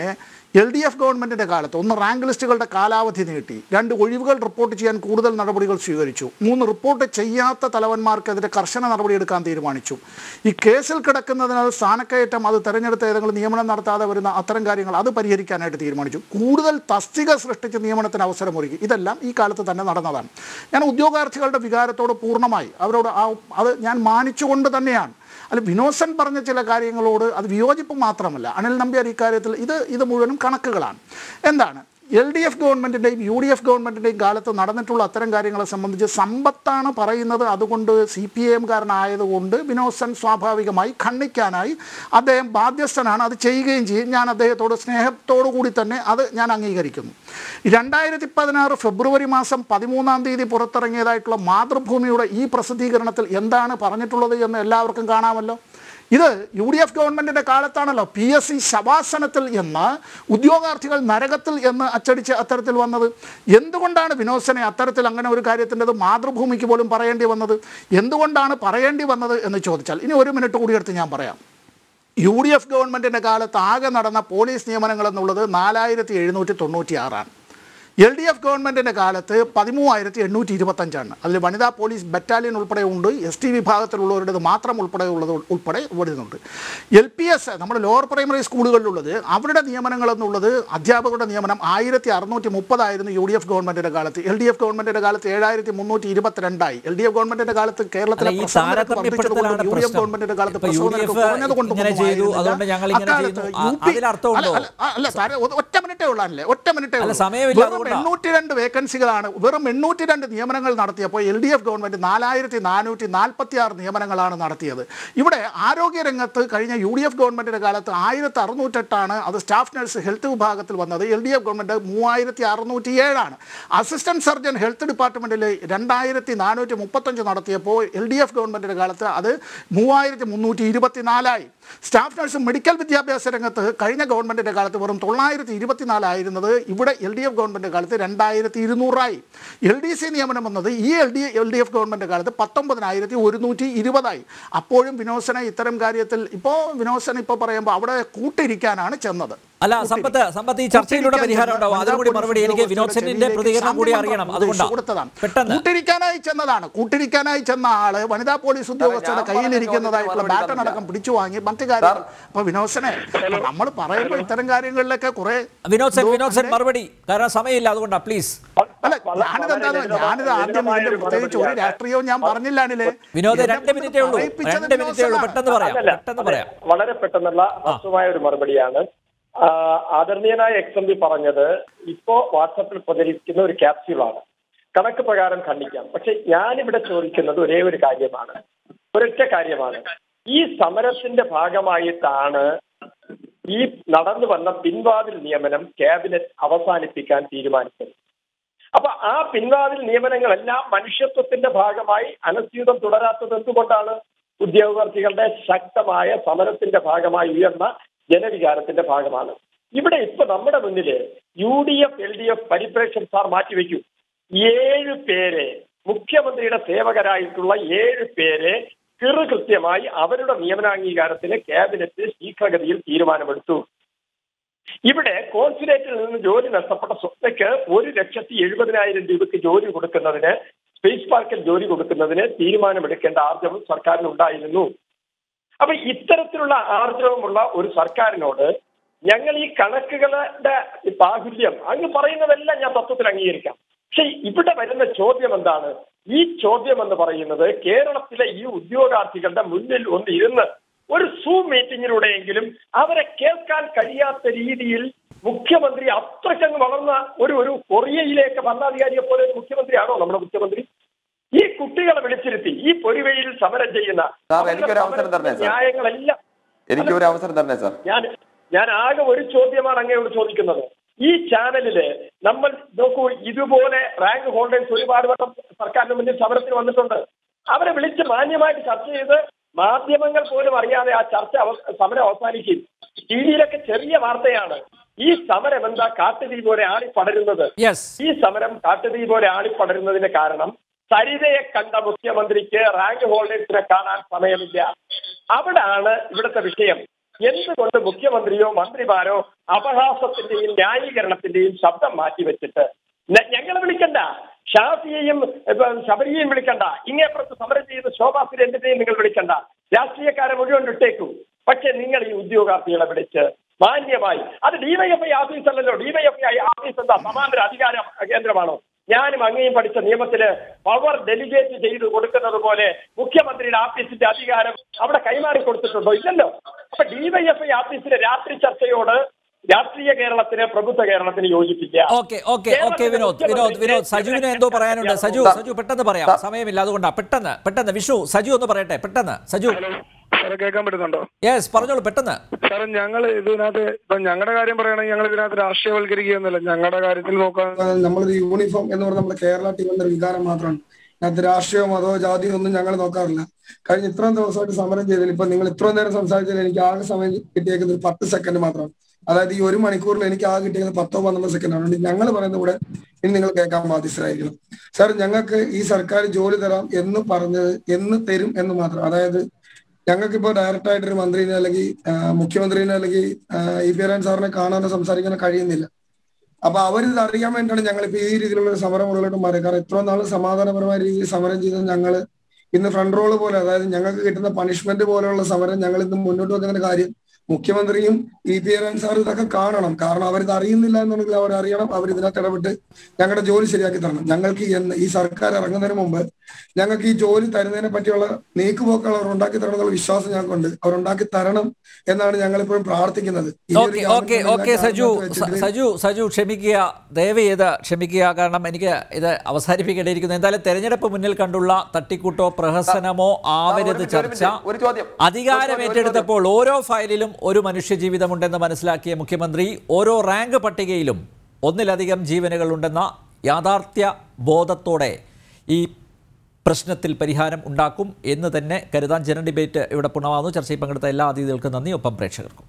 എൽ ഡി എഫ് ഗവൺമെൻറ്റിൻ്റെ കാലത്ത് ഒന്ന് റാങ്ക് ലിസ്റ്റുകളുടെ കാലാവധി നീട്ടി രണ്ട് ഒഴിവുകൾ റിപ്പോർട്ട് ചെയ്യാൻ കൂടുതൽ നടപടികൾ സ്വീകരിച്ചു മൂന്ന് റിപ്പോർട്ട് ചെയ്യാത്ത തലവന്മാർക്കെതിരെ കർശന നടപടിയെടുക്കാൻ തീരുമാനിച്ചു ഈ കേസിൽ കിടക്കുന്നതിനാൽ സ്ഥാനക്കയറ്റം അത് തെരഞ്ഞെടുത്ത ഏതെങ്കിലും നിയമനം നടത്താതെ വരുന്ന അത്തരം കാര്യങ്ങൾ അത് പരിഹരിക്കാനായിട്ട് തീരുമാനിച്ചു കൂടുതൽ തസ്തിക സൃഷ്ടിച്ച് നിയമനത്തിന് അവസരമൊരുക്കി ഇതെല്ലാം ഈ കാലത്ത് തന്നെ നടന്നതാണ് ഞാൻ ഉദ്യോഗാർത്ഥികളുടെ വികാരത്തോട് പൂർണ്ണമായി അവരോട് ആ അത് ഞാൻ മാനിച്ചുകൊണ്ട് തന്നെയാണ് അല്ല വിനോസൻ പറഞ്ഞ ചില കാര്യങ്ങളോട് അത് വിയോജിപ്പ് മാത്രമല്ല അനിൽ നമ്പ്യാർ ഇക്കാര്യത്തിൽ ഇത് ഇത് മുഴുവനും കണക്കുകളാണ് എന്താണ് എൽ ഡി എഫ് ഗവൺമെൻറ്റിൻ്റെയും യു ഡി എഫ് ഗവൺമെൻറ്റിൻ്റെയും കാലത്ത് നടന്നിട്ടുള്ള അത്തരം കാര്യങ്ങളെ സംബന്ധിച്ച് സമ്പത്താണ് പറയുന്നത് അതുകൊണ്ട് സി പി ഐ എംകാരനായതുകൊണ്ട് വിനോസൻ സ്വാഭാവികമായി ഖണ്ഡിക്കാനായി അദ്ദേഹം ബാധ്യസ്ഥനാണ് അത് ചെയ്യുകയും ചെയ്യും ഞാൻ അദ്ദേഹത്തോട് സ്നേഹത്തോടു കൂടി തന്നെ അത് ഞാൻ അംഗീകരിക്കുന്നു രണ്ടായിരത്തി പതിനാറ് ഫെബ്രുവരി മാസം പതിമൂന്നാം തീയതി പുറത്തിറങ്ങിയതായിട്ടുള്ള മാതൃഭൂമിയുടെ ഈ പ്രസിദ്ധീകരണത്തിൽ എന്താണ് പറഞ്ഞിട്ടുള്ളത് എന്ന് എല്ലാവർക്കും കാണാമല്ലോ ഇത് യു ഡി എഫ് ഗവൺമെൻറ്റിൻ്റെ കാലത്താണല്ലോ പി എസ് സി ശവാസനത്തിൽ എന്ന് ഉദ്യോഗാർത്ഥികൾ നരകത്തിൽ എന്ന് അച്ചടിച്ച് അത്തരത്തിൽ വന്നത് എന്തുകൊണ്ടാണ് വിനോദനെ അത്തരത്തിൽ അങ്ങനെ ഒരു കാര്യത്തിൻ്റെത് മാതൃഭൂമിക്ക് പോലും പറയേണ്ടി വന്നത് എന്തുകൊണ്ടാണ് പറയേണ്ടി വന്നത് എന്ന് ചോദിച്ചാൽ ഇനി ഒരു മിനിറ്റ് കൂടി എടുത്ത് ഞാൻ പറയാം യു ഡി എഫ് ഗവൺമെൻറ്റിൻ്റെ കാലത്ത് ആകെ നടന്ന പോലീസ് നിയമനങ്ങൾ എന്നുള്ളത് നാലായിരത്തി എഴുന്നൂറ്റി തൊണ്ണൂറ്റി ആറാണ് എൽ ഡി എഫ് ഗവൺമെൻറ്റിൻ്റെ കാലത്ത് പതിമൂവായിരത്തി എണ്ണൂറ്റി ഇരുപത്തഞ്ചാണ് അതിൽ വനിതാ പോലീസ് ബറ്റാലിയൻ ഉൾപ്പെടെ ഉണ്ട് എസ് ടി വിഭാഗത്തിലുള്ളവരുടേത് മാത്രം ഉൾപ്പെടെ ഉള്ളത് ഉൾപ്പെടെ വരുന്നുണ്ട് എൽ പി എസ് നമ്മുടെ ലോവർ പ്രൈമറി സ്കൂളുകളിലുള്ളത് അവരുടെ നിയമനങ്ങൾ എന്നുള്ളത് അധ്യാപകരുടെ നിയമനം ആയിരത്തി അറുന്നൂറ്റി മുപ്പതായിരുന്നു യു ഡി എഫ് ഗവൺമെൻറ്റിൻ്റെ കാലത്ത് എൽ ഡി എഫ് ഗവൺമെൻറ്റിൻ്റെ കാലത്ത് ഏഴായിരത്തി മുന്നൂറ്റി ഇരുപത്തിരണ്ടായി എൽ ഡി എഫ് ഗവൺമെൻറ്റിൻ്റെ കാലത്ത് കേരളത്തിലെ അല്ല, ഈ പ്രസവ നിരക്ക് താരതമ്യപ്പെടുത്തലാണ് വർദ്ധിച്ചതുകൊണ്ടും യു ഡി എഫ് പ്രശ്നം. ഗവൺമെൻറ്റിൻ്റെ കാലത്ത് ഇപ്പൊ യു പ്രസവ ഡി നിരക്ക് എഫ് കുറഞ്ഞതുകൊണ്ടും ഇങ്ങനെ ചെയ്തു, അതുകൊണ്ട് ഞങ്ങൾ ഇങ്ങനെ അക്കാലത്ത് ചെയ്യുന്നു. യു ആ, പി- അതിലർത്ഥമുണ്ടോ? അല്ല, അല്ല, അല്ല സാറേ ഒ- ഒറ്റ മിനിറ്റേ ഉള്ളാനല്ലേ ഒറ്റ മിനിറ്റേ അല്ല, ഉള്ളൂ. സമയമില്ല, വെറും അതുകൊണ്ടാ. എണ്ണൂറ്റി രണ്ട് വേക്കൻസികളാണ് വെറും എണ്ണൂറ്റി രണ്ട് നിയമനങ്ങൾ നടത്തിയപ്പോൾ എൽ ഡി എഫ് ഗവൺമെന്റ് നാലായിരത്തി നാനൂറ്റി നാൽപ്പത്തി ആറ് നിയമനങ്ങളാണ് നടത്തിയത് ഇവിടെ ആരോഗ്യരംഗത്ത് കഴിഞ്ഞ യു ഡി എഫ് ഗവൺമെന്റിന്റെ കാലത്ത് ആയിരത്തി അറുന്നൂറ്റെട്ടാണ് അത് സ്റ്റാഫ് നഴ്സ് ഹെൽത്ത് വിഭാഗത്തിൽ വന്നത് എൽ ഡി എഫ് ഗവൺമെന്റ് മൂവായിരത്തി അറുന്നൂറ്റി ഏഴാണ് അസിസ്റ്റന്റ് സർജൻ ഹെൽത്ത് ഡിപ്പാർട്ട്മെന്റിൽ രണ്ടായിരത്തി നാനൂറ്റി മുപ്പത്തഞ്ച് നടത്തിയപ്പോൾ എൽ ഡി എഫ് ഗവൺമെന്റിന്റെ കാലത്ത് അത് മൂവായിരത്തി മുന്നൂറ്റി ഇരുപത്തിനാലായി സ്റ്റാഫ് നഴ്സ് മെഡിക്കൽ വിദ്യാഭ്യാസ രംഗത്ത് കഴിഞ്ഞ ഗവൺമെന്റിന്റെ കാലത്ത് വെറും തൊള്ളായിരത്തി ഇരുപത്തിനാലായിരുന്നത് ഇവിടെ എൽ ഡി എഫ് ഗവൺമെന്റ് കാലത്ത് രണ്ടായിരത്തി ഇരുന്നൂറായി എൽ ഡി സി നിയമനം വന്നത് ഈ L D L D F government കാലത്ത് പത്തൊമ്പതിനായിരത്തി ഒരുന്നൂറ്റി ഇരുപതായി അപ്പോഴും വിനോസന ഇത്തരം കാര്യത്തിൽ ഇപ്പോൾ വിനോസന ഇപ്പോൾ പറയുമ്പോൾ അവിടെ കൂട്ടിരിക്കാനാണ് ചെന്നത് അല്ല സമ്പത്ത് സമ്പത്ത് ഈ ചർച്ചയിലൂടെ പരിഹാരം ഉണ്ടാവും അതിനും കൂടി മറുപടി എനിക്ക് വിനോദ് സെന്നിന്റെ പ്രതികരണം കൂടി അറിയണം അതുകൊണ്ടാണ് പെട്ടെന്ന് കൂട്ടിരിക്കാനായി ചെന്നതാണ് കൂട്ടിരിക്കാനായി ചെന്ന ആള് വനിതാ പോലീസ് ഉദ്യോഗസ്ഥരുടെ കയ്യിലിരിക്കുന്നതായിട്ടുള്ള ബാറ്റൺ അടക്കം പിടിച്ചു വാങ്ങി മറ്റു കാര്യങ്ങൾ അപ്പൊ വിനോദനെ നമ്മൾ പറയുമ്പോൾ ഇത്തരം കാര്യങ്ങളിലൊക്കെ കുറെ വിനോദ് സെൻ വിനോദ് സെൻ മറുപടി കാരണം സമയമില്ല അതുകൊണ്ടാണ് പ്ലീസ് അല്ല ഞാനിത് എന്താ ഞാനിത് ആദ്യം ഇതിന്റെ പ്രത്യേകിച്ച് ഒരു രാഷ്ട്രീയവും ഞാൻ പറഞ്ഞില്ലാണില്ലേ വിനോദ് എന്നെ രണ്ട് മിനിറ്റേ ഉള്ളൂ പറയിപ്പിച്ചത് രണ്ട് മിനിറ്റേ ഉള്ളൂ വിനോദനാണ്. പെട്ടെന്ന് പറയാം അതല്ല, പെട്ടെന്ന് അതെ, പറയാം വളരെ പെട്ടെന്നുള്ള വസ്തുമായ ഒരു മറുപടിയാണ് ആ, ആദരണീയനായ എക്സ് എം പി പറഞ്ഞത് ഇപ്പോ വാട്സപ്പിൽ പ്രചരിക്കുന്ന ഒരു ക്യാപ്സ്യൂളാണ് കണക്ക് പ്രകാരം ഖണ്ഡിക്കാം പക്ഷെ ഞാനിവിടെ ചോദിക്കുന്നത് ഒരേ ഒരു കാര്യമാണ് ഒരൊറ്റ കാര്യമാണ് ഈ സമരത്തിന്റെ ഭാഗമായിട്ടാണ് ഈ നടന്നു വന്ന പിൻവാതിൽ നിയമനം ക്യാബിനറ്റ് അവസാനിപ്പിക്കാൻ തീരുമാനിച്ചത് അപ്പൊ ആ പിൻവാതിൽ നിയമനങ്ങളെല്ലാം മനുഷ്യത്വത്തിന്റെ ഭാഗമായി അനസ്യൂതം തുടരാത്തത് എന്തുകൊണ്ടാണ് ഉദ്യോഗാർത്ഥികളുടെ ശക്തമായ സമരത്തിന്റെ ഭാഗമായി ഉയർന്ന ജനവികാരത്തിന്റെ ഭാഗമാണ് ഇവിടെ ഇപ്പൊ നമ്മുടെ മുന്നില് U D F L D F പരിപ്രേക്ഷ്യം സാർ മാറ്റിവെക്കൂ ഏഴ് പേരെ മുഖ്യമന്ത്രിയുടെ സേവകരായിട്ടുള്ള ഏഴ് പേരെ കൃത്യമായി അവരുടെ നിയമനാംഗീകാരത്തിന് ക്യാബിനറ്റ് ശീഘ്രഗതിയിൽ തീരുമാനമെടുത്തു ഇവിടെ കോൺസുലേറ്റിൽ നിന്ന് ജോലി നഷ്ടപ്പെട്ട സ്വപ്നയ്ക്ക് ഒരു ലക്ഷത്തി എഴുപതിനായിരം രൂപയ്ക്ക് ജോലി കൊടുക്കുന്നതിന് സ്പേസ് പാർക്കിൽ ജോലി കൊടുക്കുന്നതിന് തീരുമാനമെടുക്കേണ്ട ആർജവം സർക്കാരിന് ഉണ്ടായിരുന്നു അപ്പൊ ഇത്തരത്തിലുള്ള ആർജവമുള്ള ഒരു സർക്കാരിനോട് ഞങ്ങൾ ഈ കണക്കുകളുടെ ബാഹുല്യം അങ്ങ് പറയുന്നതെല്ലാം ഞാൻ തത്വത്തിൽ അംഗീകരിക്കാം പക്ഷെ ഇവിടെ വരുന്ന ചോദ്യം എന്താണ് ഈ ചോദ്യം എന്ന് പറയുന്നത് കേരളത്തിലെ ഈ ഉദ്യോഗാർത്ഥികളുടെ മുന്നിൽ ഒന്ന് ഇരുന്ന് ഒരു സൂം മീറ്റിംഗിലൂടെയെങ്കിലും അവരെ കേൾക്കാൻ കഴിയാത്ത രീതിയിൽ മുഖ്യമന്ത്രി അത്രയ്ക്കങ്ങ് വളർന്ന ഒരു ഒരു കൊറിയയിലേക്ക് ഭരണാധികാരിയെ പോലെ ഒരു മുഖ്യമന്ത്രിയാണോ നമ്മുടെ മുഖ്യമന്ത്രി ഈ കുട്ടികളെ വിളിച്ചിരുത്തി ഈ പൊരിവെയിൽ സമരം ചെയ്യുന്ന സാർ, അവരുടെ എനിക്കൊരു അവസരം തരണേ, സാർ. ന്യായങ്ങളെല്ലാം എനിക്ക് ഒരു അവസരം തരണേ സാർ ഞാൻ ഞാൻ ആകെ ഒരു ചോദ്യമാണ് അങ്ങയോട് ചോദിക്കുന്നത് ഈ ചാനലില് നമ്മൾ നോക്കൂ ഇതുപോലെ റാങ്ക് ഹോൾഡേഴ്സ് ഒരുപാട് വട്ടം സർക്കാരിന് മുന്നിൽ സമരത്തിന് വന്നിട്ടുണ്ട് അവരെ വിളിച്ച് മാന്യമായിട്ട് ചർച്ച ചെയ്ത് മാധ്യമങ്ങൾ പോലും അറിയാതെ ആ ചർച്ച അവ- സമരം അവസാനിക്കും ടി വിയിലൊക്കെ ചെറിയ വാർത്തയാണ് ഈ സമരം എന്താ കാട്ടുതീ പോലെ ആളിപ്പടരുന്നത് യെസ് ഈ സമരം കാട്ടുതീ പോലെ ആളിപ്പടരുന്നതിന് കാരണം സരിതയെ കണ്ട മുഖ്യമന്ത്രിക്ക് റാങ്ക് ഹോൾഡേഴ്സിനെ കാണാൻ സമയമില്ല അവിടാണ് ഇവിടുത്തെ വിഷയം എന്തുകൊണ്ട് മുഖ്യമന്ത്രിയോ മന്ത്രിമാരോ അപഹാസത്തിന്റെയും ന്യായീകരണത്തിന്റെയും ശബ്ദം മാറ്റിവെച്ചിട്ട് ഞങ്ങളെ വിളിക്കണ്ട ഷാഫിയെയും ഇപ്പൊ ശബരിയെയും വിളിക്കണ്ട ഇങ്ങേപ്പുറത്ത് സമരം ചെയ്ത് ശോഭാ സുരേന്ദ്രനെയും നിങ്ങൾ വിളിക്കണ്ട രാഷ്ട്രീയക്കാരെ മുഴുവൻ വിട്ടേക്കൂ പക്ഷെ നിങ്ങൾ ഈ ഉദ്യോഗാർത്ഥികളെ വിളിച്ച് മാന്യമായി അത് ഡിവൈഎഫ്ഐ ഓഫീസ് അല്ലല്ലോ ഡിവൈഎഫ്ഐ ഓഫീസ് എന്താ സമാന്തര അധികാര കേന്ദ്രമാണോ ഞാനും അങ്ങയും പഠിച്ച നിയമത്തില് പവർ ഡെലിഗേറ്റ് ചെയ്ത് കൊടുക്കുന്നത് പോലെ മുഖ്യമന്ത്രിയുടെ ഓഫീസിന്റെ അധികാരം അവിടെ കൈമാറി കൊടുത്തിട്ടുണ്ടോ ഇല്ലല്ലോ അപ്പൊ ഡിവൈഎഫ്ഐ ഓഫീസിലെ രാത്രി ചർച്ചയോട് രാഷ്ട്രീയ കേരളത്തിന് പ്രബുദ്ധ കേരളത്തിന് യോജിപ്പിക്കുക okay okay okay Vinod Vinod Vinod സജുവിന് എന്തോ പറയാനുണ്ട് സജു സജു പെട്ടെന്ന് പറയാം സമയമില്ല അതുകൊണ്ടാ പെട്ടെന്ന് പെട്ടെന്ന് വിഷു സജു ഒന്ന് പറയട്ടെ പെട്ടെന്ന് സജു സാറെ കേൾക്കാൻ പറ്റുന്നുണ്ടോ യെസ് പറഞ്ഞോളൂ പെട്ടെന്ന് സാറേ ഞങ്ങൾ ഇതിനകത്ത് ഇപ്പൊ ഞങ്ങളുടെ കാര്യം പറയുകയാണെങ്കിൽ ഞങ്ങൾ ഇതിനകത്ത് രാഷ്ട്രീയവൽക്കരിക്കുകയൊന്നുമില്ല ഞങ്ങളുടെ കാര്യത്തിൽ നോക്കാൻ നമ്മളൊരു യൂണിഫോം എന്ന് പറഞ്ഞ നമ്മുടെ കേരള ടീം എന്നൊരു വികാരം മാത്രമാണ് അതിനകത്ത് രാഷ്ട്രീയമോ മതമോ ജാതിയോ ഒന്നും ഞങ്ങൾ നോക്കാറില്ല കഴിഞ്ഞ ഇത്രയും ദിവസമായിട്ട് സമരം ചെയ്തതിൽ ഇപ്പൊ നിങ്ങൾ ഇത്രയും നേരം സംസാരിച്ചതിൽ എനിക്ക് ആകെ സമയം കിട്ടിയേക്കുന്നത് ഒരു പത്ത് സെക്കൻഡ് മാത്രമാണ് അതായത് ഈ ഒരു മണിക്കൂറിൽ എനിക്ക് ആകെ കിട്ടിയത് പത്തോ പന്ത്രണ്ടോ സെക്കൻഡ് ആണ് അതുകൊണ്ട് ഞങ്ങൾ പറയുന്ന കൂടെ ഇനി നിങ്ങൾ കേൾക്കാൻ ബാധ്യസ്ഥരായിരിക്കണം സാർ ഞങ്ങൾക്ക് ഈ സർക്കാർ ജോലി തരാം എന്ന് പറഞ്ഞത് എന്ന് തരും എന്ന് മാത്രം അതായത് ഞങ്ങൾക്കിപ്പോ ഡയറക്റ്റ് ആയിട്ട് ഒരു മന്ത്രിനെ അല്ലെങ്കിൽ ആ, മുഖ്യമന്ത്രിനെ അല്ലെങ്കിൽ ആ, ഇ പി ആർ സാറിനെ കാണാനോ സംസാരിക്കാനോ കഴിയുന്നില്ല അപ്പൊ അവരിത് അറിയാൻ വേണ്ടിയാണ് ഞങ്ങൾ ഇപ്പൊ ഈ രീതിയിലുള്ള ഒരു സമരം മുകളിലോട്ട് മാറി കാരണം ഇത്രയും നാൾ സമാധാനപരമായ രീതിയിൽ സമരം ചെയ്ത് ഞങ്ങൾ ഇന്ന് ഫ്രണ്ട് റോള് പോലെ അതായത് ഞങ്ങൾക്ക് കിട്ടുന്ന പണിഷ്മെന്റ് പോലെയുള്ള സമരം ഞങ്ങൾ ഇന്ന് മുന്നോട്ട് വെക്കുന്ന കാര്യം മുഖ്യമന്ത്രിയും ഇ പി ആർ സാർ ഇതൊക്കെ കാണണം കാരണം അവരിത് അറിയുന്നില്ല എന്നുണ്ടെങ്കിൽ അവർ അറിയണം അവർ ഇതിനകത്ത് ഇടപെട്ട് ഞങ്ങളുടെ ജോലി ശരിയാക്കി തരണം ഞങ്ങൾക്ക് എന്ന് ഈ സർക്കാർ ഇറങ്ങുന്നതിന് മുമ്പ് ഞങ്ങൾക്ക് ഈ ജോലി തരുന്നതിനെ പറ്റിയുള്ള നീക്കുപോക്കുകൾ അവർ ഉണ്ടാക്കി തരണം എന്നുള്ള വിശ്വാസം ഞങ്ങൾക്കുണ്ട് അവർ ഉണ്ടാക്കി തരണം എന്നാണ് ഞങ്ങൾ ഇപ്പോഴും പ്രാർത്ഥിക്കുന്നത് ഈ ഒരു ഓക്കെ ഓക്കെ ഗവൺമെന്റ് ഓക്കെ എല്ലാ സജു കാരണത്ത് സ- വെച്ചിട്ട് സജു സജു ക്ഷമിക്കുക ദയവ് ചെയ്ത് ക്ഷമിക്കുക കാരണം എനിക്ക് ഇത് അവസാനിപ്പിക്കേണ്ടിയിരിക്കുന്നു എന്തായാലും തെരഞ്ഞെടുപ്പ് മുന്നിൽ കണ്ടുള്ള തട്ടിക്കൂട്ടോ പ്രഹസനമോ ആവരുത് ഒരു മിനിറ്റ്, ഒരു ചർച്ച മിനിറ്റ്. ഒരു ചോദ്യം. അധികാരം ഒരു ചോദ്യം, ഒരു ഏറ്റെടുത്തപ്പോൾ ഓരോ ഫയലിലും ഒരു മനുഷ്യജീവിതമുണ്ടെന്ന് മനസ്സിലാക്കിയ മുഖ്യമന്ത്രി ഓരോ റാങ്ക് പട്ടികയിലും ഒന്നിലധികം ജീവനുകളുണ്ടെന്ന യാഥാർത്ഥ്യ ബോധത്തോടെ ഈ പ്രശ്നത്തിൽ പരിഹാരം ഉണ്ടാക്കും എന്ന് തന്നെ കരുതാൻ ജന ഡിബേറ്റ് ഇവിടെ പൂർണ്ണമാകുന്നു ചർച്ചയിൽ പങ്കെടുത്ത എല്ലാ അതിഥികൾക്കും നന്ദി ഒപ്പം പ്രേക്ഷകർക്കും